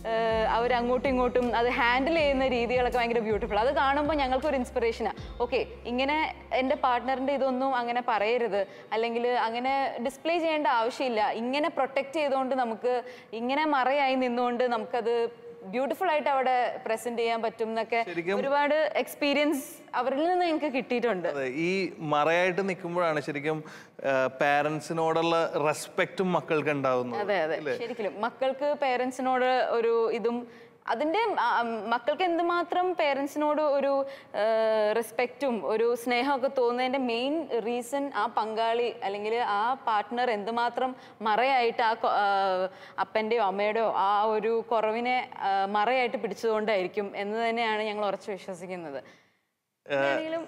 അവർ അങ്ങോട്ടും ഇങ്ങോട്ടും അത് ഹാൻഡിൽ ചെയ്യുന്ന രീതികളൊക്കെ ഭയങ്കര ബ്യൂട്ടിഫുൾ അത് കാണുമ്പോൾ ഞങ്ങൾക്കൊരു ഇൻസ്പിറേഷനാണ് ഓക്കെ ഇങ്ങനെ എൻ്റെ പാർട്ട്ണറിൻ്റെ ഇതൊന്നും അങ്ങനെ പറയരുത് അല്ലെങ്കിൽ അങ്ങനെ ഡിസ്പ്ലേ ചെയ്യേണ്ട ആവശ്യമില്ല ഇങ്ങനെ പ്രൊട്ടക്റ്റ് ചെയ്തുകൊണ്ട് നമുക്ക് ഇങ്ങനെ മറയായി നിന്നുകൊണ്ട് നമുക്കത് ബ്യൂട്ടിഫുൾ ആയിട്ട് അവിടെ പ്രസന്റ് ചെയ്യാൻ പറ്റും എന്നൊക്കെ ഒരുപാട് എക്സ്പീരിയൻസ് അവരിൽ നിന്ന് ഞങ്ങൾക്ക് കിട്ടിയിട്ടുണ്ട് അതെ ഈ മറയായിട്ട് നിൽക്കുമ്പോഴാണ് ശരിക്കും പാരൻസിനോടുള്ള റെസ്പെക്റ്റും മക്കൾക്ക് ഉണ്ടാവുന്നത് അതെ അതെ ശരിക്കും മക്കൾക്ക് പേരൻസിനോട് ഒരു ഇതും അതിൻ്റെ ആ, മക്കൾക്ക് എന്തുമാത്രം പേരൻസിനോട് ഒരു റെസ്പെക്റ്റും ഒരു സ്നേഹമൊക്കെ തോന്നുന്നതിൻ്റെ മെയിൻ റീസൺ ആ പങ്കാളി അല്ലെങ്കിൽ ആ പാർട്ട്ണർ എന്തുമാത്രം മറയായിട്ട് ആ കൊ- ആ, അപ്പൻ്റെയോ അമ്മയുടെയോ ആ ഒരു കുറവിനെ ആ, മറയായിട്ട് പിടിച്ചതുകൊണ്ടായിരിക്കും എന്ന് തന്നെയാണ് ഞങ്ങൾ ഉറച്ചു വിശ്വസിക്കുന്നത് എന്താണെങ്കിലും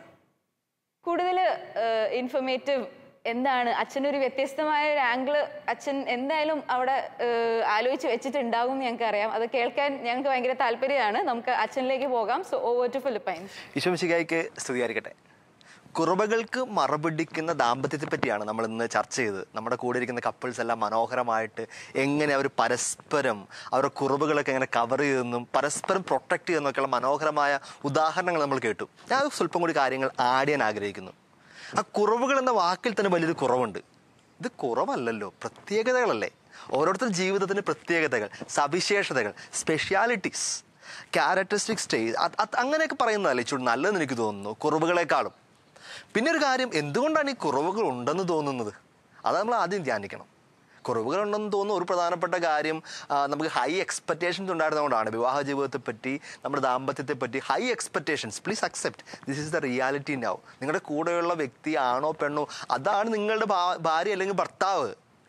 കൂടുതൽ ഇൻഫർമേറ്റീവ് എന്താണ് അച്ഛനൊരു വ്യത്യസ്തമായ ഒരു ആംഗിള് അച്ഛൻ എന്തായാലും അവിടെ ഏഹ്, ആലോചിച്ച് വെച്ചിട്ടുണ്ടാകും എന്ന് ഞങ്ങൾക്ക് അറിയാം അത് കേൾക്കാൻ ഞങ്ങൾക്ക് ഭയങ്കര താല്പര്യമാണ് നമുക്ക് അച്ഛനിലേക്ക് പോകാം സോ ഓവർ ടു ഫിലിപ്പൈൻസ് ഈശോമിശികായിക്ക് സ്തുതിയായിരിക്കട്ടെ കുറവുകൾക്ക് മറപിടിക്കുന്ന ദാമ്പത്യത്തെ പറ്റിയാണ് നമ്മൾ ഇന്ന് ചർച്ച ചെയ്തത് നമ്മുടെ കൂടെ ഇരിക്കുന്ന കപ്പിൾസ് എല്ലാം മനോഹരമായിട്ട് എങ്ങനെ അവർ പരസ്പരം അവരുടെ കുറവുകളൊക്കെ എങ്ങനെ കവർ ചെയ്തെന്നും പരസ്പരം പ്രൊട്ടക്ട് ചെയ്യുന്നൊക്കെയുള്ള മനോഹരമായ ഉദാഹരണങ്ങൾ നമ്മൾ കേട്ടു ഞാൻ സ്വല്പം കൂടി കാര്യങ്ങൾ ആഡ് ചെയ്യാൻ ആഗ്രഹിക്കുന്നു ആ കുറവുകൾ എന്ന വാക്കിൽ തന്നെ വലിയൊരു കുറവുണ്ട് ഇത് കുറവല്ലല്ലോ പ്രത്യേകതകളല്ലേ ഓരോരുത്തരുടെ ജീവിതത്തിന് പ്രത്യേകതകൾ സവിശേഷതകൾ സ്പെഷ്യാലിറ്റീസ് ക്യാരക്ടറിസ്റ്റിക് സ്റ്റേജ് അങ്ങനെയൊക്കെ പറയുന്നതല്ലേ ഇച്ചിരി നല്ലതെന്ന് എനിക്ക് തോന്നുന്നു കുറവുകളെക്കാളും പിന്നെ ഒരു കാര്യം എന്തുകൊണ്ടാണ് ഈ കുറവുകൾ ഉണ്ടെന്ന് തോന്നുന്നത് അത് നമ്മൾ ആദ്യം ധ്യാനിക്കണം കുറവുകൾ ഉണ്ടെന്ന് തോന്നുന്ന ഒരു പ്രധാനപ്പെട്ട കാര്യം ആ, നമുക്ക് ഹൈ എക്സ്പെക്റ്റേഷൻസ് ഉണ്ടായിരുന്നതുകൊണ്ടാണ് വിവാഹ ജീവിതത്തെ പറ്റി നമ്മുടെ ദാമ്പത്യത്തെ പറ്റി high expectations please accept this is the reality now നിങ്ങളുടെ കൂടെയുള്ള വ്യക്തി ആണോ പെണ്ണോ അതാണ് നിങ്ങളുടെ ഭാ- ഭാര്യ അല്ലെങ്കിൽ ഭർത്താവ്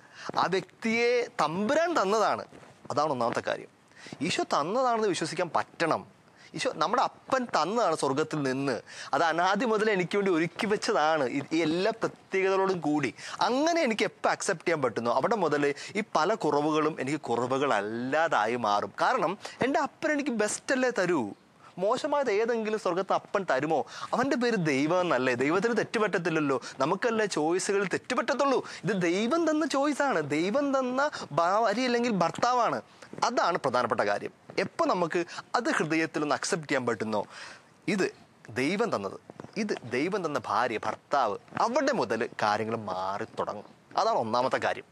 ആ വ്യക്തിയെ തമ്പുരാൻ തന്നതാണ് അതാണ് ഒന്നാമത്തെ കാര്യം ഈശോ തന്നതാണെന്ന് വിശ്വസിക്കാൻ പറ്റണം ഈശോ നമ്മുടെ അപ്പൻ തന്നതാണ് സ്വർഗത്തിൽ നിന്ന് അത് അനാദി മുതൽ എനിക്ക് വേണ്ടി ഒരുക്കി വെച്ചതാണ് ഈ ഈ എല്ലാ പ്രത്യേകതകളോടും കൂടി അങ്ങനെ എനിക്ക് എപ്പോൾ അക്സെപ്റ്റ് ചെയ്യാൻ പറ്റുന്നു അവിടെ മുതൽ ഈ പല കുറവുകളും എനിക്ക് കുറവുകളല്ലാതായി മാറും കാരണം എൻ്റെ അപ്പൻ എനിക്ക് ബെസ്റ്റ് അല്ലേ തരൂ മോശമായത് ഏതെങ്കിലും സ്വർഗത്ത് അപ്പൻ തരുമോ അവൻ്റെ പേര് ദൈവം എന്നല്ലേ ദൈവത്തിന് തെറ്റുപറ്റത്തില്ലല്ലോ നമുക്കല്ലേ ചോയ്സുകൾ തെറ്റുപറ്റത്തുള്ളൂ ഇത് ദൈവം തന്ന ചോയ്സാണ് ദൈവം തന്ന ഭാര്യ അല്ലെങ്കിൽ ഭർത്താവാണ് അതാണ് പ്രധാനപ്പെട്ട കാര്യം എപ്പോൾ നമുക്ക് അത് ഹൃദയത്തിൽ ഒന്ന് അക്സെപ്റ്റ് ചെയ്യാൻ പറ്റുന്നോ ഇത് ദൈവം തന്നത് ഇത് ദൈവം തന്ന ഭാര്യ ഭർത്താവ് അവിടെ മുതൽ കാര്യങ്ങൾ മാറി തുടങ്ങും അതാണ് ഒന്നാമത്തെ കാര്യം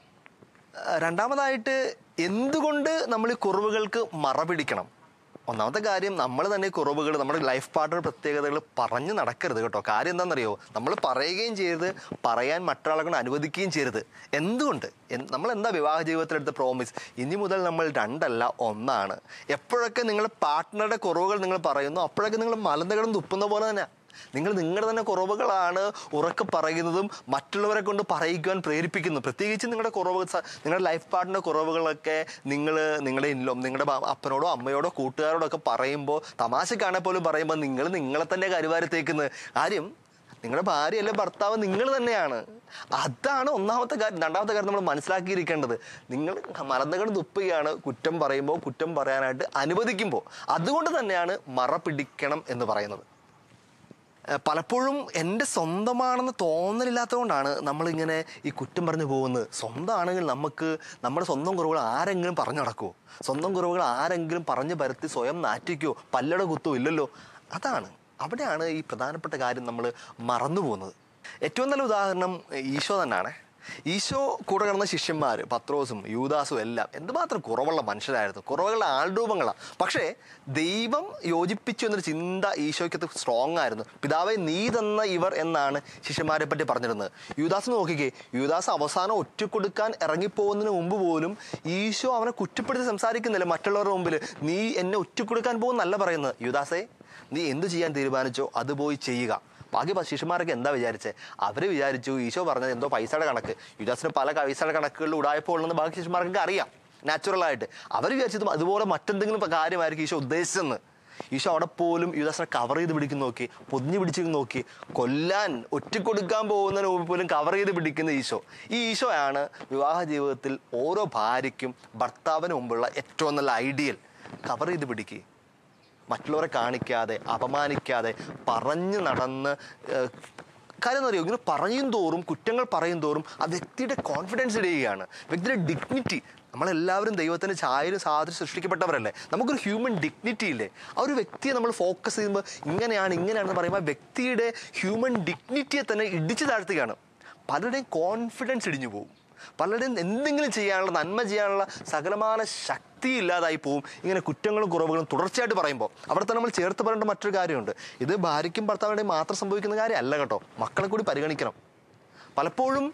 ആ, രണ്ടാമതായിട്ട് എന്തുകൊണ്ട് നമ്മൾ ഈ കുറവുകൾക്ക് മറപിടിക്കണം ഒന്നാമത്തെ കാര്യം നമ്മൾ തന്നെ കുറവുകൾ നമ്മുടെ ലൈഫ് പാർട്ണർ പ്രത്യേകതകൾ പറഞ്ഞു നടക്കരുത് കേട്ടോ കാര്യം എന്താണെന്നറിയോ നമ്മൾ പറയുകയും ചെയ്യരുത് പറയാൻ മറ്റൊരാളെ കൊണ്ട് അനുവദിക്കുകയും ചെയ്യരുത് എന്തുകൊണ്ട് എൻ- നമ്മൾ എന്താ വിവാഹ ജീവിതത്തിലെടുത്ത പ്രോമിസ് ഇനി മുതൽ നമ്മൾ രണ്ടല്ല ഒന്നാണ് എപ്പോഴൊക്കെ നിങ്ങളുടെ പാർട്ട്ണറുടെ കുറവുകൾ നിങ്ങൾ പറയുന്നു അപ്പോഴൊക്കെ നിങ്ങൾ മലന്തകളും തുപ്പുന്ന പോലെ തന്നെ നിങ്ങൾ നിങ്ങളുടെ തന്നെ കുറവുകളാണ് ഉറക്കെ പറയുന്നതും മറ്റുള്ളവരെ കൊണ്ട് പറയിക്കുവാൻ പ്രേരിപ്പിക്കുന്നു പ്രത്യേകിച്ച് നിങ്ങളുടെ കുറവ് സ- നിങ്ങളുടെ ലൈഫ് പാർട്ട്ണർ കുറവുകളൊക്കെ നിങ്ങൾ നിങ്ങളുടെ ഇൻലോ നിങ്ങളുടെ ബ- അപ്പനോടോ അമ്മയോടോ കൂട്ടുകാരോടോ ഒക്കെ പറയുമ്പോൾ തമാശക്കാണെ പോലും പറയുമ്പോൾ നിങ്ങൾ നിങ്ങളെ തന്നെ കരുവാരത്തേക്കുന്നത് കാര്യം നിങ്ങളുടെ ഭാര്യ അല്ലെ ഭർത്താവ് നിങ്ങൾ തന്നെയാണ് അതാണ് ഒന്നാമത്തെ കാര്യം രണ്ടാമത്തെ കാര്യം നമ്മൾ മനസ്സിലാക്കിയിരിക്കേണ്ടത് നിങ്ങൾ മറന്നുകൾ തുപ്പുകയാണ് കുറ്റം പറയുമ്പോൾ കുറ്റം പറയാനായിട്ട് അനുവദിക്കുമ്പോൾ അതുകൊണ്ട് തന്നെയാണ് മറ പിടിക്കണം എന്ന് പറയുന്നത് ഏഹ് പലപ്പോഴും എൻ്റെ സ്വന്തമാണെന്ന് തോന്നലില്ലാത്തതുകൊണ്ടാണ് നമ്മളിങ്ങനെ ഈ കുറ്റം പറഞ്ഞു പോകുന്നത് സ്വന്തമാണെങ്കിൽ നമുക്ക് നമ്മുടെ സ്വന്തം കുറവുകൾ ആരെങ്കിലും പറഞ്ഞു നടക്കുമോ സ്വന്തം കുറവുകൾ ആരെങ്കിലും പറഞ്ഞു പരത്തി സ്വയം നാറ്റിക്കോ പല്ലട കുത്തോ ഇല്ലല്ലോ അതാണ് അവിടെയാണ് ഈ പ്രധാനപ്പെട്ട കാര്യം നമ്മൾ മറന്നു പോകുന്നത് ഏറ്റവും നല്ല ഉദാഹരണം ഈശോ തന്നെയാണ് ഈശോ കൂടെ കിടന്ന ശിഷ്യന്മാർ പത്രോസും യൂദാസും എല്ലാം എന്തുമാത്രം കുറവുള്ള മനുഷ്യരായിരുന്നു കുറവുകളുടെ ആൾരൂപങ്ങളാണ് പക്ഷേ ദൈവം യോജിപ്പിച്ചു എന്നൊരു ചിന്ത ഈശോയ്ക്കത്ത് സ്ട്രോങ് ആയിരുന്നു പിതാവെ നീ തന്ന ഇവർ എന്നാണ് ശിഷ്യന്മാരെ പറ്റി പറഞ്ഞിരുന്നത് യൂദാസ് നോക്കിക്കേ യൂദാസ് അവസാനം ഒറ്റക്കൊടുക്കാൻ ഇറങ്ങിപ്പോകുന്നതിന് മുമ്പ് പോലും ഈശോ അവനെ കുറ്റപ്പെടുത്തി സംസാരിക്കുന്നില്ല മറ്റുള്ളവരുടെ മുമ്പിൽ നീ എന്നെ ഒറ്റക്കൊടുക്കാൻ പോകുന്നല്ല പറയുന്നത് യുദാസേ നീ എന്ത് ചെയ്യാൻ തീരുമാനിച്ചോ അത് പോയി ചെയ്യുക ബാക്കി പ- ശിഷ്യന്മാരൊക്കെ എന്താ വിചാരിച്ചേ അവർ വിചാരിച്ചു ഈശോ പറഞ്ഞത് എന്തോ പൈസയുടെ കണക്ക് യുദാസിന് പല പൈസയുടെ കണക്കുകളിൽ ഉടായപ്പോഴെന്ന് ബാക്കി ശിഷ്യന്മാർക്കൊക്കെ അറിയാം നാച്ചുറലായിട്ട് അവർ വിചാരിച്ചത് അതുപോലെ മറ്റെന്തെങ്കിലും കാര്യമായിരിക്കും ഈശോ ഉദ്ദേശിച്ചെന്ന് ഈശോ അവിടെ പോലും യുദാസിനെ കവർ ചെയ്ത് പിടിക്കുന്ന നോക്കി പൊതിഞ്ഞു പിടിച്ചിരുന്ന് നോക്കി കൊല്ലാൻ ഒറ്റക്കൊടുക്കാൻ പോകുന്നതിന് മുമ്പ് പോലും കവർ ചെയ്ത് പിടിക്കുന്ന ഈശോ ഈ ഈശോയാണ് വിവാഹ ജീവിതത്തിൽ ഓരോ ഭാര്യയ്ക്കും ഭർത്താവിന് മുമ്പുള്ള ഏറ്റവും നല്ല ഐഡിയൽ കവർ ചെയ്ത് പിടിക്കുക മറ്റുള്ളവരെ കാണിക്കാതെ അപമാനിക്കാതെ പറഞ്ഞു നടന്ന് ഏഹ്, കാര്യം എന്താ അറിയോ ഇങ്ങനെ പറയും തോറും കുറ്റങ്ങൾ പറയും തോറും ആ വ്യക്തിയുടെ കോൺഫിഡൻസ് ഇടുകയാണ് വ്യക്തിയുടെ ഡിഗ്നിറ്റി നമ്മളെല്ലാവരും ദൈവത്തിൻ്റെ ചായലും സാധനം സൃഷ്ടിക്കപ്പെട്ടവരല്ലേ നമുക്കൊരു ഹ്യൂമൻ ഡിഗ്നിറ്റി ഇല്ലേ ആ ഒരു വ്യക്തിയെ നമ്മൾ ഫോക്കസ് ചെയ്യുമ്പോൾ ഇങ്ങനെയാണ് ഇങ്ങനെയാണെന്ന് പറയുമ്പോൾ ആ വ്യക്തിയുടെ ഹ്യൂമൻ ഡിഗ്നിറ്റിയെ തന്നെ ഇടിച്ചു താഴ്ത്തുകയാണ് പലരുടെയും കോൺഫിഡൻസ് ഇടിഞ്ഞു പോകും പലരുടെയും എന്തെങ്കിലും ചെയ്യാനുള്ള നന്മ ചെയ്യാനുള്ള സകലമായ ശക്തി ഇല്ലാതായി പോവും ഇങ്ങനെ കുറ്റങ്ങളും കുറവുകളും തുടർച്ചയായിട്ട് പറയുമ്പോൾ അവിടെ തന്നെ നമ്മൾ ചേർത്ത് പറയേണ്ട മറ്റൊരു കാര്യമുണ്ട് ഇത് ഭാര്യയ്ക്കും ഭർത്താവിൻ്റെയും മാത്രം സംഭവിക്കുന്ന കാര്യമല്ല കേട്ടോ മക്കളെ കൂടി പരിഗണിക്കണം പലപ്പോഴും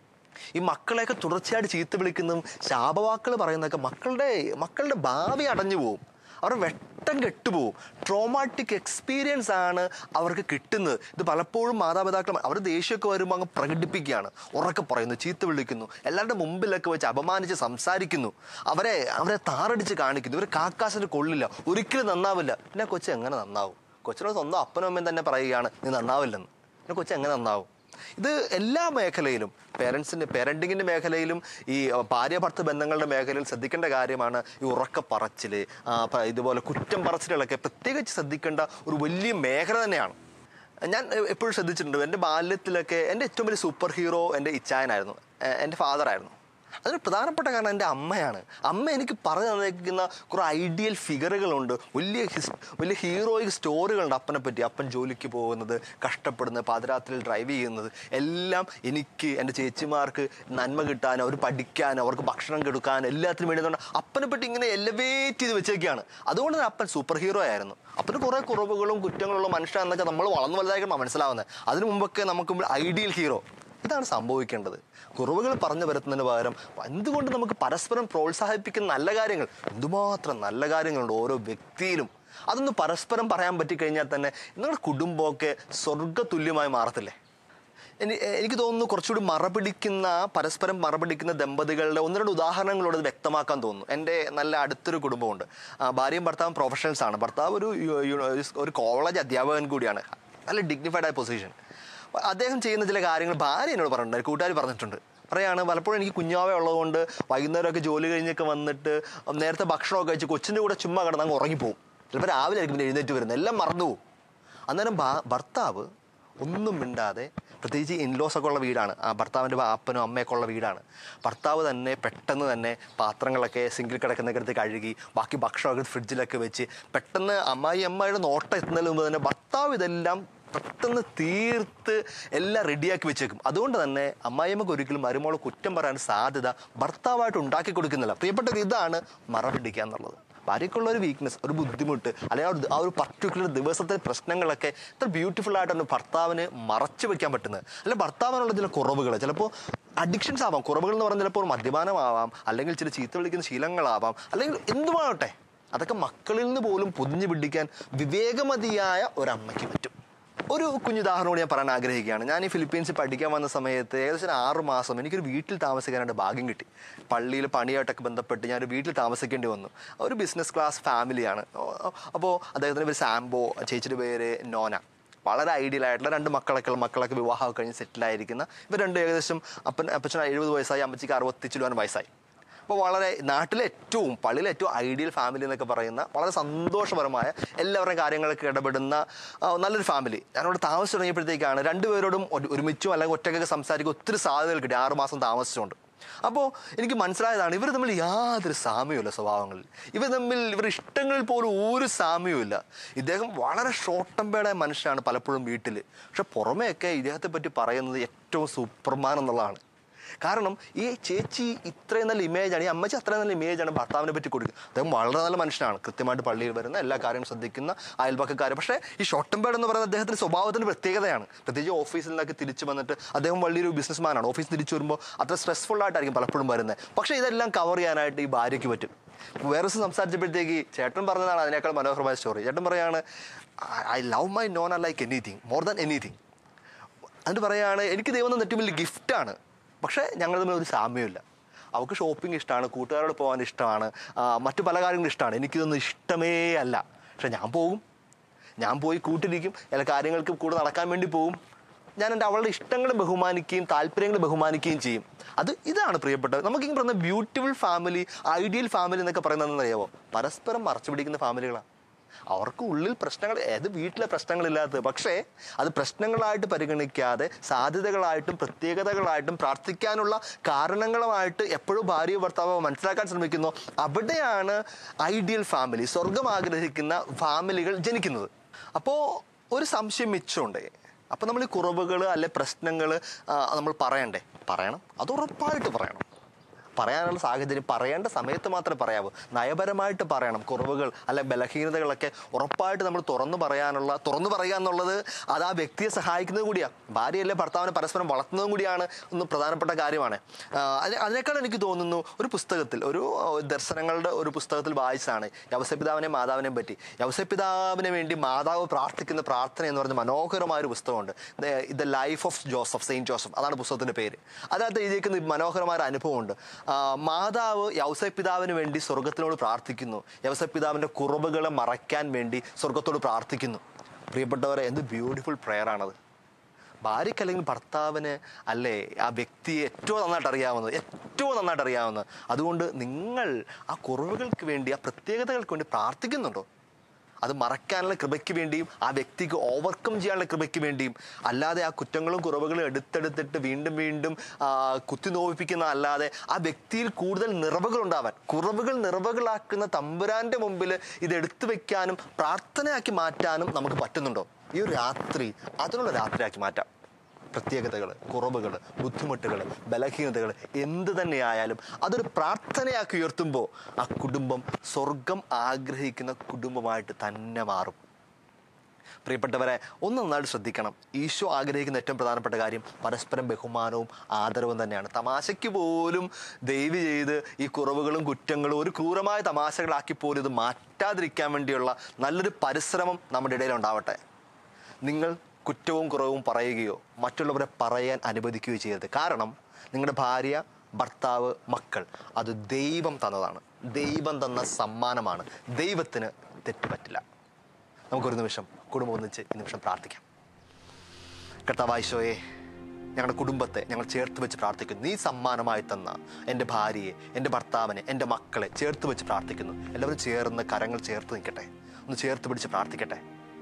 ഈ മക്കളെയൊക്കെ തുടർച്ചയായിട്ട് ചീത്ത വിളിക്കുന്നതും ശാപവാക്കൾ പറയുന്നതൊക്കെ മക്കളുടെ മക്കളുടെ ഭാവി അടഞ്ഞു പോവും അവർ വെട്ടം കെട്ടുപോകും ട്രോമാറ്റിക് എക്സ്പീരിയൻസ് ആണ് അവർക്ക് കിട്ടുന്നത് ഇത് പലപ്പോഴും മാതാപിതാക്കൾ അവർ ദേഷ്യമൊക്കെ വരുമ്പോൾ അങ്ങ് പ്രകടിപ്പിക്കുകയാണ് ഉറക്കെ പറയുന്നു ചീത്ത വിളിക്കുന്നു എല്ലാവരുടെ മുമ്പിലൊക്കെ വെച്ച് അപമാനിച്ച് സംസാരിക്കുന്നു അവരെ അവരെ താറടിച്ച് കാണിക്കുന്നു ഇവർ കാക്കാശിന് കൊള്ളില്ല ഒരിക്കലും നന്നാവില്ല പിന്നെ കൊച്ചു എങ്ങനെ നന്നാവും കൊച്ചിനോട് സ്വന്തം അപ്പനും അമ്മയും തന്നെ പറയുകയാണ് നീ നന്നാവില്ലെന്ന് പിന്നെ കൊച്ചു എങ്ങനെ നന്നാവും ഇത് എല്ലാ മേഖലയിലും പേരൻസിൻ്റെ പേരൻറ്റിങ്ങിൻ്റെ മേഖലയിലും ഈ അഹ്, ഭാര്യ ഭർത്ത ബന്ധങ്ങളുടെ മേഖലയിൽ ശ്രദ്ധിക്കേണ്ട കാര്യമാണ് ഈ ഉറക്ക പറച്ചിൽ ഇതുപോലെ കുറ്റം പറച്ചിലുകളൊക്കെ പ്രത്യേകിച്ച് ശ്രദ്ധിക്കേണ്ട ഒരു വലിയ മേഖല തന്നെയാണ് ഞാൻ എ- എപ്പോഴും ശ്രദ്ധിച്ചിട്ടുണ്ട് എൻ്റെ ബാല്യത്തിലൊക്കെ എൻ്റെ ഏറ്റവും വലിയ സൂപ്പർ ഹീറോ എൻ്റെ ഇച്ചായനായിരുന്നു എ- എൻ്റെ ഫാദറായിരുന്നു അതിന് പ്രധാനപ്പെട്ട കാരണം എൻ്റെ അമ്മയാണ് അമ്മ എനിക്ക് പറഞ്ഞു തന്നിരിക്കുന്ന കുറേ ഐഡിയൽ ഫിഗറുകളുണ്ട് വലിയ ഹിസ് വലിയ ഹീറോയിക് സ്റ്റോറികളുണ്ട് അപ്പനെ പറ്റി അപ്പൻ ജോലിക്ക് പോകുന്നത് കഷ്ടപ്പെടുന്നത് പാതിരാത്രിയിൽ ഡ്രൈവ് ചെയ്യുന്നത് എല്ലാം എനിക്ക് എൻ്റെ ചേച്ചിമാർക്ക് നന്മ കിട്ടാനും അവർ പഠിക്കാനും അവർക്ക് ഭക്ഷണം കൊടുക്കാനും എല്ലാത്തിനും വേണ്ടി എന്താണ് അപ്പനെ പറ്റി ഇങ്ങനെ എലവേറ്റ് ചെയ്ത് വെച്ചേക്കാണ് അതുകൊണ്ട് തന്നെ അപ്പൻ സൂപ്പർ ഹീറോ ആയിരുന്നു അപ്പന് കുറേ കുറവുകളും കുറ്റങ്ങളുള്ള മനുഷ്യൻ എന്നൊക്കെ നമ്മൾ വളർന്നു വലുതായിട്ടാണ് മനസ്സിലാവുന്നത് അതിനു മുമ്പൊക്കെ നമുക്ക് ഐഡിയൽ ഹീറോ ഇതാണ് സംഭവിക്കേണ്ടത് കുറവുകൾ പറഞ്ഞു വരുത്തുന്നതിന് പകരം എന്തുകൊണ്ട് നമുക്ക് പരസ്പരം പ്രോത്സാഹിപ്പിക്കുന്ന നല്ല കാര്യങ്ങൾ എന്തുമാത്രം നല്ല കാര്യങ്ങളുണ്ട് ഓരോ വ്യക്തിയിലും അതൊന്ന് പരസ്പരം പറയാൻ പറ്റിക്കഴിഞ്ഞാൽ തന്നെ നിങ്ങളുടെ കുടുംബമൊക്കെ സ്വർഗതുല്യമായി മാറത്തില്ലേ എനി- എനിക്ക് തോന്നുന്നു കുറച്ചുകൂടി മറപിടിക്കുന്ന പരസ്പരം മറപിടിക്കുന്ന ദമ്പതികളുടെ ഒന്ന് രണ്ട് ഉദാഹരണങ്ങളോട് ഇത് വ്യക്തമാക്കാൻ തോന്നുന്നു എൻ്റെ നല്ല അടുത്തൊരു കുടുംബമുണ്ട് ആ, ഭാര്യയും ഭർത്താവും പ്രൊഫഷണൽസ് ആണ് ഭർത്താവ് ഒരു യു- യു- ഒരു കോളേജ് അധ്യാപകൻ കൂടിയാണ് നല്ല ഡിഗ്നിഫൈഡ് ആയ പൊസിഷൻ അദ്ദേഹം ചെയ്യുന്ന ചില കാര്യങ്ങൾ ഭാര്യ എന്നോട് പറഞ്ഞിട്ടുണ്ട് കൂട്ടുകാർ പറഞ്ഞിട്ടുണ്ട് പറയാണ് പലപ്പോഴും എനിക്ക് കുഞ്ഞാവ ഉള്ളതുകൊണ്ട് വൈകുന്നേരമൊക്കെ ജോലി കഴിഞ്ഞൊക്കെ വന്നിട്ട് നേരത്തെ ഭക്ഷണമൊക്കെ കഴിച്ച് കൊച്ചിൻ്റെ കൂടെ ചുമ്മാ കിടന്ന് അങ്ങ് ഉറങ്ങിപ്പോവും ചിലപ്പോൾ രാവിലെ ആയിരിക്കും പിന്നെ എഴുന്നേറ്റ് വരുന്നത് എല്ലാം മറന്നുപോകും അന്നേരം ഭാ- ഭർത്താവ് ഒന്നും മിണ്ടാതെ പ്രത്യേകിച്ച് ഇൻലോസ് ഒക്കെ ഉള്ള വീടാണ് ആ ഭർത്താവിൻ്റെ അപ്പനും അമ്മയൊക്കെ ഉള്ള വീടാണ് ഭർത്താവ് തന്നെ പെട്ടെന്ന് തന്നെ പാത്രങ്ങളൊക്കെ സിങ്കിൽ കിടക്കുന്നൊക്കെ എടുത്ത് കഴുകി ബാക്കി ഭക്ഷണമൊക്കെ ഫ്രിഡ്ജിലൊക്കെ വെച്ച് പെട്ടെന്ന് അമ്മായി അമ്മയുടെ നോട്ടം എത്തുന്നതിന് മുമ്പ് തന്നെ ഭർത്താവ് ഇതെല്ലാം പെട്ടെന്ന് തീർത്ത് എല്ലാം റെഡിയാക്കി വെച്ചേക്കും അതുകൊണ്ട് തന്നെ അമ്മായിയമ്മക്ക് ഒരിക്കലും മരുമോളെ കുറ്റം പറയാൻ സാധ്യത ഭർത്താവായിട്ട് ഉണ്ടാക്കി കൊടുക്കുന്നില്ല പ്രിയപ്പെട്ടത് ഇതാണ് മറപിടിക്കുക എന്നുള്ളത് ഭാര്യയ്ക്കുള്ള ഒരു വീക്ക്നെസ് ഒരു ബുദ്ധിമുട്ട് അല്ലെങ്കിൽ ആ ഒരു- ആ ഒരു പർട്ടിക്കുലർ ദിവസത്തെ പ്രശ്നങ്ങളൊക്കെ ഇത്ര ബ്യൂട്ടിഫുൾ ആയിട്ടാണ് ഭർത്താവിന് മറച്ചു വെക്കാൻ പറ്റുന്നത് അല്ലെങ്കിൽ ഭർത്താവിനുള്ള ചില കുറവുകൾ ചിലപ്പോൾ അഡിക്ഷൻസ് ആവാം കുറവുകൾ എന്ന് പറഞ്ഞാൽ ചിലപ്പോൾ മദ്യപാനമാവാം അല്ലെങ്കിൽ ചില ചീത്ത വിളിക്കുന്ന ശീലങ്ങളാവാം അല്ലെങ്കിൽ എന്തുമാകട്ടെ അതൊക്കെ മക്കളിൽ നിന്ന് പോലും പൊതിഞ്ഞു പിടിക്കാൻ വിവേകമതിയായ ഒരമ്മയ്ക്ക് പറ്റും ഒരു കുഞ്ഞുദാഹരണം കൂടി ഞാൻ പറയാൻ ആഗ്രഹിക്കുകയാണ് ഞാൻ ഈ ഫിലിപ്പീൻസിൽ പഠിക്കാൻ വന്ന സമയത്ത് ഏകദേശം ഒരു ആറ് മാസം എനിക്കൊരു വീട്ടിൽ താമസിക്കാനായിട്ട് ഭാഗ്യം കിട്ടി പള്ളിയിൽ പണിയായിട്ടൊക്കെ ബന്ധപ്പെട്ട് ഞാനൊരു വീട്ടിൽ താമസിക്കേണ്ടി വന്നു ഒരു ബിസിനസ് ക്ലാസ് ഫാമിലിയാണ് അപ്പോൾ അദ്ദേഹത്തിൻ്റെ പേര് സാംബോ ചേച്ചിയുടെ പേര് നോന വളരെ ഐഡിയൽ ആയിട്ടുള്ള രണ്ട് മക്കളൊക്കെ മക്കളൊക്കെ വിവാഹമൊക്കെ കഴിഞ്ഞ് സെറ്റിലായിരിക്കുന്ന ഇവർ രണ്ട് ഏകദേശം അപ്പൻ അപ്പച്ചന് എഴുപത് വയസ്സായി അമ്മച്ചിക്ക് അറുപത്തി ചില്ലുവാൻ വയസ്സായി അപ്പോൾ വളരെ നാട്ടിലെ ഏറ്റവും പള്ളിയിലെ ഏറ്റവും ഐഡിയൽ ഫാമിലി എന്നൊക്കെ പറയുന്ന വളരെ സന്തോഷപരമായ എല്ലാവരുടെയും കാര്യങ്ങളൊക്കെ ഇടപെടുന്ന ആ, നല്ലൊരു ഫാമിലി ഞാനവിടെ താമസിച്ചു തുടങ്ങിയപ്പോഴത്തേക്കാണ് രണ്ടുപേരോടും ഒരു- ഒരുമിച്ചും അല്ലെങ്കിൽ ഒറ്റയ്ക്കൊക്കെ സംസാരിക്കാൻ ഒത്തിരി സാധ്യതകൾ കിട്ടി ആറ് മാസം താമസിച്ചുകൊണ്ട് അപ്പോൾ എനിക്ക് മനസ്സിലായതാണ് ഇവർ തമ്മിൽ യാതൊരു സാമ്യവുമില്ല സ്വഭാവങ്ങളിൽ ഇവർ തമ്മിൽ ഇവർ ഇഷ്ടങ്ങളിൽ പോലും ഒരു സാമ്യവുമില്ല ഇദ്ദേഹം വളരെ ഷോർട്ട് ടെമ്പേർഡായ മനുഷ്യനാണ് പലപ്പോഴും വീട്ടിൽ പക്ഷെ പുറമെയൊക്കെ ഇദ്ദേഹത്തെ പറ്റി പറയുന്നത് ഏറ്റവും സൂപ്പർമാൻ എന്നുള്ളതാണ് കാരണം ഈ ചേച്ചി ഇത്രയും നല്ല ഇമേജാണ് ഈ അമ്മച്ചി അത്രയും നല്ല ഇമേജാണ് ഭർത്താവിനെ പറ്റി കൊടുക്കുന്നത് അദ്ദേഹം വളരെ നല്ല മനുഷ്യനാണ് കൃത്യമായിട്ട് പള്ളിയിൽ വരുന്ന എല്ലാ കാര്യങ്ങളും ശ്രദ്ധിക്കുന്ന അയൽപക്കക്കാർ പക്ഷേ ഈ ഷോട്ടംബേഡ് എന്ന് പറയുന്നത് അദ്ദേഹത്തിന്റെ സ്വഭാവത്തിന്റെ പ്രത്യേകതയാണ് പ്രത്യേകിച്ച് ഓഫീസിൽ നിന്നൊക്കെ തിരിച്ചു വന്നിട്ട് അദ്ദേഹം വലിയൊരു ബിസിനസ്മാനാണ് ഓഫീസ് തിരിച്ചു വരുമ്പോൾ അത്ര സ്ട്രെസ്ഫുൾ ആയിട്ടായിരിക്കും പലപ്പോഴും വരുന്നത് പക്ഷേ ഇതെല്ലാം കവർ ചെയ്യാനായിട്ട് ഈ ഭാര്യയ്ക്ക് പറ്റും വേറെ ദിവസം സംസാരിച്ചപ്പോഴത്തേക്ക് ചേട്ടൻ പറഞ്ഞതാണ് അതിനേക്കാൾ മനോഹരമായ സ്റ്റോറി ചേട്ടൻ പറയാണ് I love my none like anything more than anything എന്നിട്ട് പറയാണ് എനിക്ക് ദൈവം തന്ന ഏറ്റവും വലിയ ഗിഫ്റ്റാണ് പക്ഷേ ഞങ്ങൾ തമ്മിൽ ഒരു സാമ്യമില്ല അവൾക്ക് ഷോപ്പിംഗ് ഇഷ്ടമാണ് കൂട്ടുകാരോട് പോകാൻ ഇഷ്ടമാണ് ആ, മറ്റു പല കാര്യങ്ങളും ഇഷ്ടമാണ് എനിക്കിതൊന്നും ഇഷ്ടമേ അല്ല പക്ഷെ ഞാൻ പോകും ഞാൻ പോയി കൂട്ടിരിക്കും എല്ലാ കാര്യങ്ങൾക്ക് കൂടെ നടക്കാൻ വേണ്ടി പോകും ഞാൻ എൻ്റെ അവളുടെ ഇഷ്ടങ്ങളെ ബഹുമാനിക്കുകയും താല്പര്യങ്ങളെ ബഹുമാനിക്കുകയും ചെയ്യും അത് ഇതാണ് പ്രിയപ്പെട്ടത് നമുക്കിങ്ങനെ പറയുന്ന ബ്യൂട്ടിഫുൾ ഫാമിലി ഐഡിയൽ ഫാമിലി എന്നൊക്കെ പറയുന്നതെന്ന് അറിയാമോ പരസ്പരം മറച്ചു പിടിക്കുന്ന ഫാമിലികളാണ് അവർക്ക് ഉള്ളിൽ പ്രശ്നങ്ങൾ ഏത് വീട്ടിലെ പ്രശ്നങ്ങളില്ലാത്തത് പക്ഷേ അത് പ്രശ്നങ്ങളായിട്ട് പരിഗണിക്കാതെ സാധ്യതകളായിട്ടും പ്രത്യേകതകളായിട്ടും പ്രാർത്ഥിക്കാനുള്ള കാരണങ്ങളുമായിട്ട് എപ്പോഴും ഭാര്യ ഭർത്താവോ മനസ്സിലാക്കാൻ ശ്രമിക്കുന്നു അവിടെയാണ് ഐഡിയൽ ഫാമിലി സ്വർഗം ആഗ്രഹിക്കുന്ന ഫാമിലികൾ ജനിക്കുന്നത് അപ്പോൾ ഒരു സംശയം മിച്ചമുണ്ട് അപ്പോൾ നമ്മൾ ഈ കുറവുകൾ അല്ലെ പ്രശ്നങ്ങൾ നമ്മൾ പറയണ്ടേ പറയണം അത് ഉറപ്പായിട്ട് പറയണം പറയാനുള്ള സാഹചര്യം പറയേണ്ട സമയത്ത് മാത്രമേ പറയാവൂ നയപരമായിട്ട് പറയണം കുറവുകൾ അല്ലെ ബലഹീനതകളൊക്കെ ഉറപ്പായിട്ട് നമ്മൾ തുറന്നു പറയാനുള്ള തുറന്നു പറയുക എന്നുള്ളത് അത് ആ വ്യക്തിയെ സഹായിക്കുന്നത് കൂടിയാണ് ഭാര്യയല്ലേ ഭർത്താവിനെ പരസ്പരം വളർത്തുന്നതും കൂടിയാണ് ഒന്ന് പ്രധാനപ്പെട്ട കാര്യമാണ് ആ, അതിന് അതിനേക്കാൾ എനിക്ക് തോന്നുന്നു ഒരു പുസ്തകത്തിൽ ഒരു ആ, ദർശനങ്ങളുടെ ഒരു പുസ്തകത്തിൽ വായിച്ചതാണ് യവസപിതാവിനെയും മാതാവിനെയും പറ്റി യവസപിതാവിന് വേണ്ടി മാതാവ് പ്രാർത്ഥിക്കുന്ന പ്രാർത്ഥന എന്ന് പറഞ്ഞ മനോഹരമായ ഒരു പുസ്തകമുണ്ട് the life of Joseph Saint Joseph അതാണ് പുസ്തകത്തിന്റെ പേര് അതിനകത്ത് എഴുതിയിരിക്കുന്ന മനോഹരമായ ഒരു അനുഭവമുണ്ട് ആ, മാതാവ് യവസപിതാവിന് വേണ്ടി സ്വർഗത്തിനോട് പ്രാർത്ഥിക്കുന്നു യവസപിതാവിന്റെ കുറവുകളെ മറയ്ക്കാൻ വേണ്ടി സ്വർഗത്തോട് പ്രാർത്ഥിക്കുന്നു പ്രിയപ്പെട്ടവരെ എന്ത് ബ്യൂട്ടിഫുൾ പ്രെയർ ആണത് ഭാര്യയ്ക്ക് അല്ലെങ്കിൽ ഭർത്താവിന് അല്ലേ ആ വ്യക്തിയെ ഏറ്റവും നന്നായിട്ട് അറിയാവുന്നത് ഏറ്റവും നന്നായിട്ട് അറിയാവുന്നത് അതുകൊണ്ട് നിങ്ങൾ ആ കുറവുകൾക്ക് വേണ്ടി ആ പ്രത്യേകതകൾക്ക് വേണ്ടി പ്രാർത്ഥിക്കുന്നുണ്ടോ അത് മറക്കാനുള്ള കൃപയ്ക്ക് വേണ്ടിയും ആ വ്യക്തിക്ക് ഓവർകം ചെയ്യാനുള്ള കൃപയ്ക്ക് വേണ്ടിയും അല്ലാതെ ആ കുറ്റങ്ങളും കുറവുകളും എടുത്തെടുത്തിട്ട് വീണ്ടും വീണ്ടും ആ, കുത്തി നോവിപ്പിക്കുന്ന അല്ലാതെ ആ വ്യക്തിയിൽ കൂടുതൽ നിറവുകൾ ഉണ്ടാവാൻ കുറവുകൾ നിറവുകളാക്കുന്ന തമ്പുരാന്റെ മുമ്പിൽ ഇത് എടുത്തു വെക്കാനും പ്രാർത്ഥനയാക്കി മാറ്റാനും നമുക്ക് പറ്റുന്നുണ്ടോ ഈ ഒരു രാത്രി അതിനുള്ള രാത്രിയാക്കി മാറ്റാം പ്രത്യേകതകൾ കുറവുകൾ ബുദ്ധിമുട്ടുകൾ ബലഹീനതകൾ എന്ത് തന്നെയായാലും അതൊരു പ്രാർത്ഥനയാക്കി ഉയർത്തുമ്പോൾ ആ കുടുംബം സ്വർഗം ആഗ്രഹിക്കുന്ന കുടുംബമായിട്ട് തന്നെ മാറും പ്രിയപ്പെട്ടവരെ ഒന്ന് നന്നായിട്ട് ശ്രദ്ധിക്കണം ഈശോ ആഗ്രഹിക്കുന്ന ഏറ്റവും പ്രധാനപ്പെട്ട കാര്യം പരസ്പരം ബഹുമാനവും ആദരവും തന്നെയാണ് തമാശയ്ക്ക് പോലും ദയവ് ചെയ്ത് ഈ കുറവുകളും കുറ്റങ്ങളും ഒരു ക്രൂരമായ തമാശകളാക്കി പോലും ഇത് മാറ്റാതിരിക്കാൻ വേണ്ടിയുള്ള നല്ലൊരു പരിശ്രമം നമ്മുടെ ഇടയിൽ ഉണ്ടാവട്ടെ നിങ്ങൾ കുറ്റവും കുറവും പറയുകയോ മറ്റുള്ളവരെ പറയാൻ അനുവദിക്കുകയോ ചെയ്യരുത് കാരണം നിങ്ങളുടെ ഭാര്യ ഭർത്താവ് മക്കൾ അത് ദൈവം തന്നതാണ് ദൈവം തന്ന സമ്മാനമാണ് ദൈവത്തിന് തെറ്റുപറ്റില്ല നമുക്കൊരു നിമിഷം കുടുംബം ഒന്നിച്ച് ഈ നിമിഷം പ്രാർത്ഥിക്കാം കർത്താവായിശോയെ ഞങ്ങളുടെ കുടുംബത്തെ ഞങ്ങൾ ചേർത്ത് വെച്ച് പ്രാർത്ഥിക്കുന്നു നീ സമ്മാനമായി തന്ന എൻ്റെ ഭാര്യയെ എൻ്റെ ഭർത്താവിനെ എൻ്റെ മക്കളെ ചേർത്ത് വെച്ച് പ്രാർത്ഥിക്കുന്നു എല്ലാവരും ചേർന്ന് കരങ്ങൾ ചേർത്ത് നിൽക്കട്ടെ ഒന്ന് ചേർത്ത് പിടിച്ച് പ്രാർത്ഥിക്കട്ടെ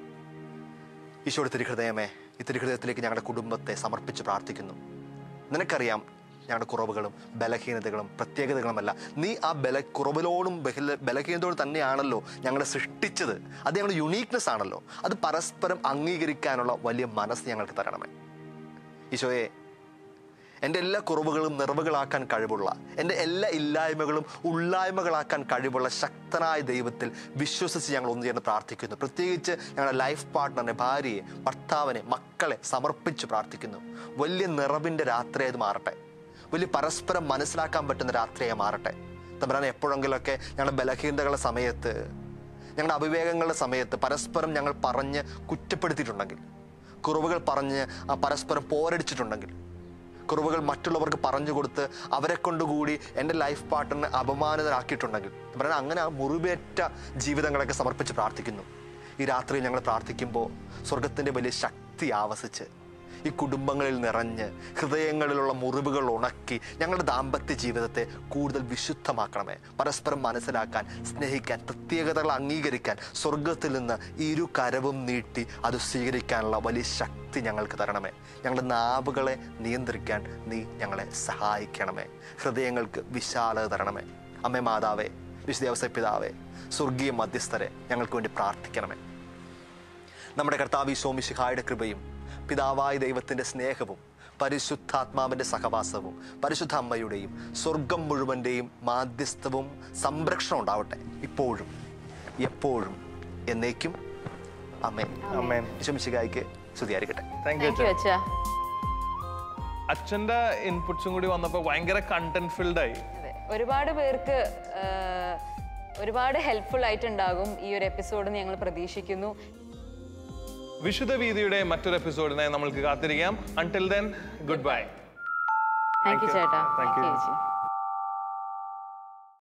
ഈശോയുടെ തിരുഹൃദയമേ ഈ തിരുഹൃദയത്തിലേക്ക് ഞങ്ങളുടെ കുടുംബത്തെ സമർപ്പിച്ച് പ്രാർത്ഥിക്കുന്നു നിനക്കറിയാം ഞങ്ങളുടെ കുറവുകളും ബലഹീനതകളും പ്രത്യേകതകളുമല്ല നീ ആ ബല കുറവിലോടും ബഹല ബലഹീനതയോടും തന്നെയാണല്ലോ ഞങ്ങളെ സൃഷ്ടിച്ചത് അത് ഞങ്ങളുടെ യുണീക്നെസ് ആണല്ലോ അത് പരസ്പരം അംഗീകരിക്കാനുള്ള വലിയ മനസ്സ് ഞങ്ങൾക്ക് തരണമേ ഈശോയെ എൻ്റെ എല്ലാ കുറവുകളും നിറവുകളാക്കാൻ കഴിവുള്ള എൻ്റെ എല്ലാ ഇല്ലായ്മകളും ഉള്ളായ്മകളാക്കാൻ കഴിവുള്ള ശക്തനായ ദൈവത്തിൽ വിശ്വസിച്ച് ഞങ്ങൾ ഒന്ന് ചേർന്ന് പ്രാർത്ഥിക്കുന്നു പ്രത്യേകിച്ച് ഞങ്ങളുടെ ലൈഫ് പാർട്ട്ണറിനെ ഭാര്യയെ ഭർത്താവിനെ മക്കളെ സമർപ്പിച്ച് പ്രാർത്ഥിക്കുന്നു വലിയ നിറവിൻ്റെ രാത്രിയായത് മാറട്ടെ വലിയ പരസ്പരം മനസ്സിലാക്കാൻ പറ്റുന്ന രാത്രിയായി മാറട്ടെ തമ്പരാൻ എപ്പോഴെങ്കിലുമൊക്കെ ഞങ്ങളുടെ ബലഹീനതകളുടെ സമയത്ത് ഞങ്ങളുടെ അവിവേകങ്ങളുടെ സമയത്ത് പരസ്പരം ഞങ്ങൾ പറഞ്ഞ് കുറ്റപ്പെടുത്തിയിട്ടുണ്ടെങ്കിൽ കുറവുകൾ പറഞ്ഞ് ആ, പരസ്പരം പോരടിച്ചിട്ടുണ്ടെങ്കിൽ കുറവുകൾ മറ്റുള്ളവർക്ക് പറഞ്ഞു കൊടുത്ത് അവരെ കൊണ്ടുകൂടി എൻ്റെ ലൈഫ് പാർട്ട്ണറിനെ അപമാനിതരാക്കിയിട്ടുണ്ടെങ്കിൽ പറയാൻ അങ്ങനെ ആ മുറിവേറ്റ ജീവിതങ്ങളൊക്കെ സമർപ്പിച്ച് പ്രാർത്ഥിക്കുന്നു ഈ രാത്രി ഞങ്ങൾ പ്രാർത്ഥിക്കുമ്പോൾ സ്വർഗത്തിൻ്റെ വലിയ ശക്തി ആവസിച്ച് ഈ കുടുംബങ്ങളിൽ നിറഞ്ഞ് ഹൃദയങ്ങളിലുള്ള മുറിവുകൾ ഉണക്കി ഞങ്ങളുടെ ദാമ്പത്യ ജീവിതത്തെ കൂടുതൽ വിശുദ്ധമാക്കണമേ പരസ്പരം മനസ്സിലാക്കാൻ സ്നേഹിക്കാൻ പ്രത്യേകതകൾ അംഗീകരിക്കാൻ സ്വർഗത്തിൽ നിന്ന് ഇരു കരവും നീട്ടി അത് സ്വീകരിക്കാനുള്ള വലിയ ശക്തി ഞങ്ങൾക്ക് തരണമേ ഞങ്ങളുടെ നാവുകളെ നിയന്ത്രിക്കാൻ നീ ഞങ്ങളെ സഹായിക്കണമേ ഹൃദയങ്ങൾക്ക് വിശാലത തരണമേ അമ്മേ മാതാവേ വിശുദ്ധ പിതാവേ സ്വർഗീയ മധ്യസ്ഥരെ ഞങ്ങൾക്ക് വേണ്ടി പ്രാർത്ഥിക്കണമേ നമ്മുടെ കർത്താവ് സോമിശിഹായുടെ കൃപയും പിതാവായ ദൈവത്തിൻ്റെ സ്നേഹവും പരിശുദ്ധാത്മാവിൻ്റെ സഹവാസവും പരിശുദ്ധ അമ്മയുടെയും സ്വർഗം മുഴുവൻ്റെയും മാധ്യസ്ഥവും സംരക്ഷണം ഉണ്ടാവട്ടെ ഇപ്പോഴും എപ്പോഴും എന്നേക്കും അമ്മേ അമ്മേൻ വിശമിശികായ്ക്ക് സ്തുതിയായിരിക്കട്ടെ താങ്ക് യു താങ്ക് യു അച്ഛാ അച്ഛൻ്റെ ഇൻപുട്സും കൂടി വന്നപ്പോൾ ഭയങ്കര കണ്ടന്റ് ഫിൽഡ് ആയി അതെ ഒരുപാട് പേർക്ക് ആ, ഒരുപാട് ഹെൽപ്ഫുൾ ആയിട്ടുണ്ടാകും ഈ ഒരു എപ്പിസോഡ് ഞങ്ങൾ പ്രതീക്ഷിക്കുന്നു വിശുദ്ധ വീതിയുടെ മറ്റൊരു എപ്പിസോഡിനായി നമ്മൾക്ക് കാത്തിരിക്കാം until then good bye thank you ചേട്ടാ Thank താങ്ക് you. യു ചേച്ചി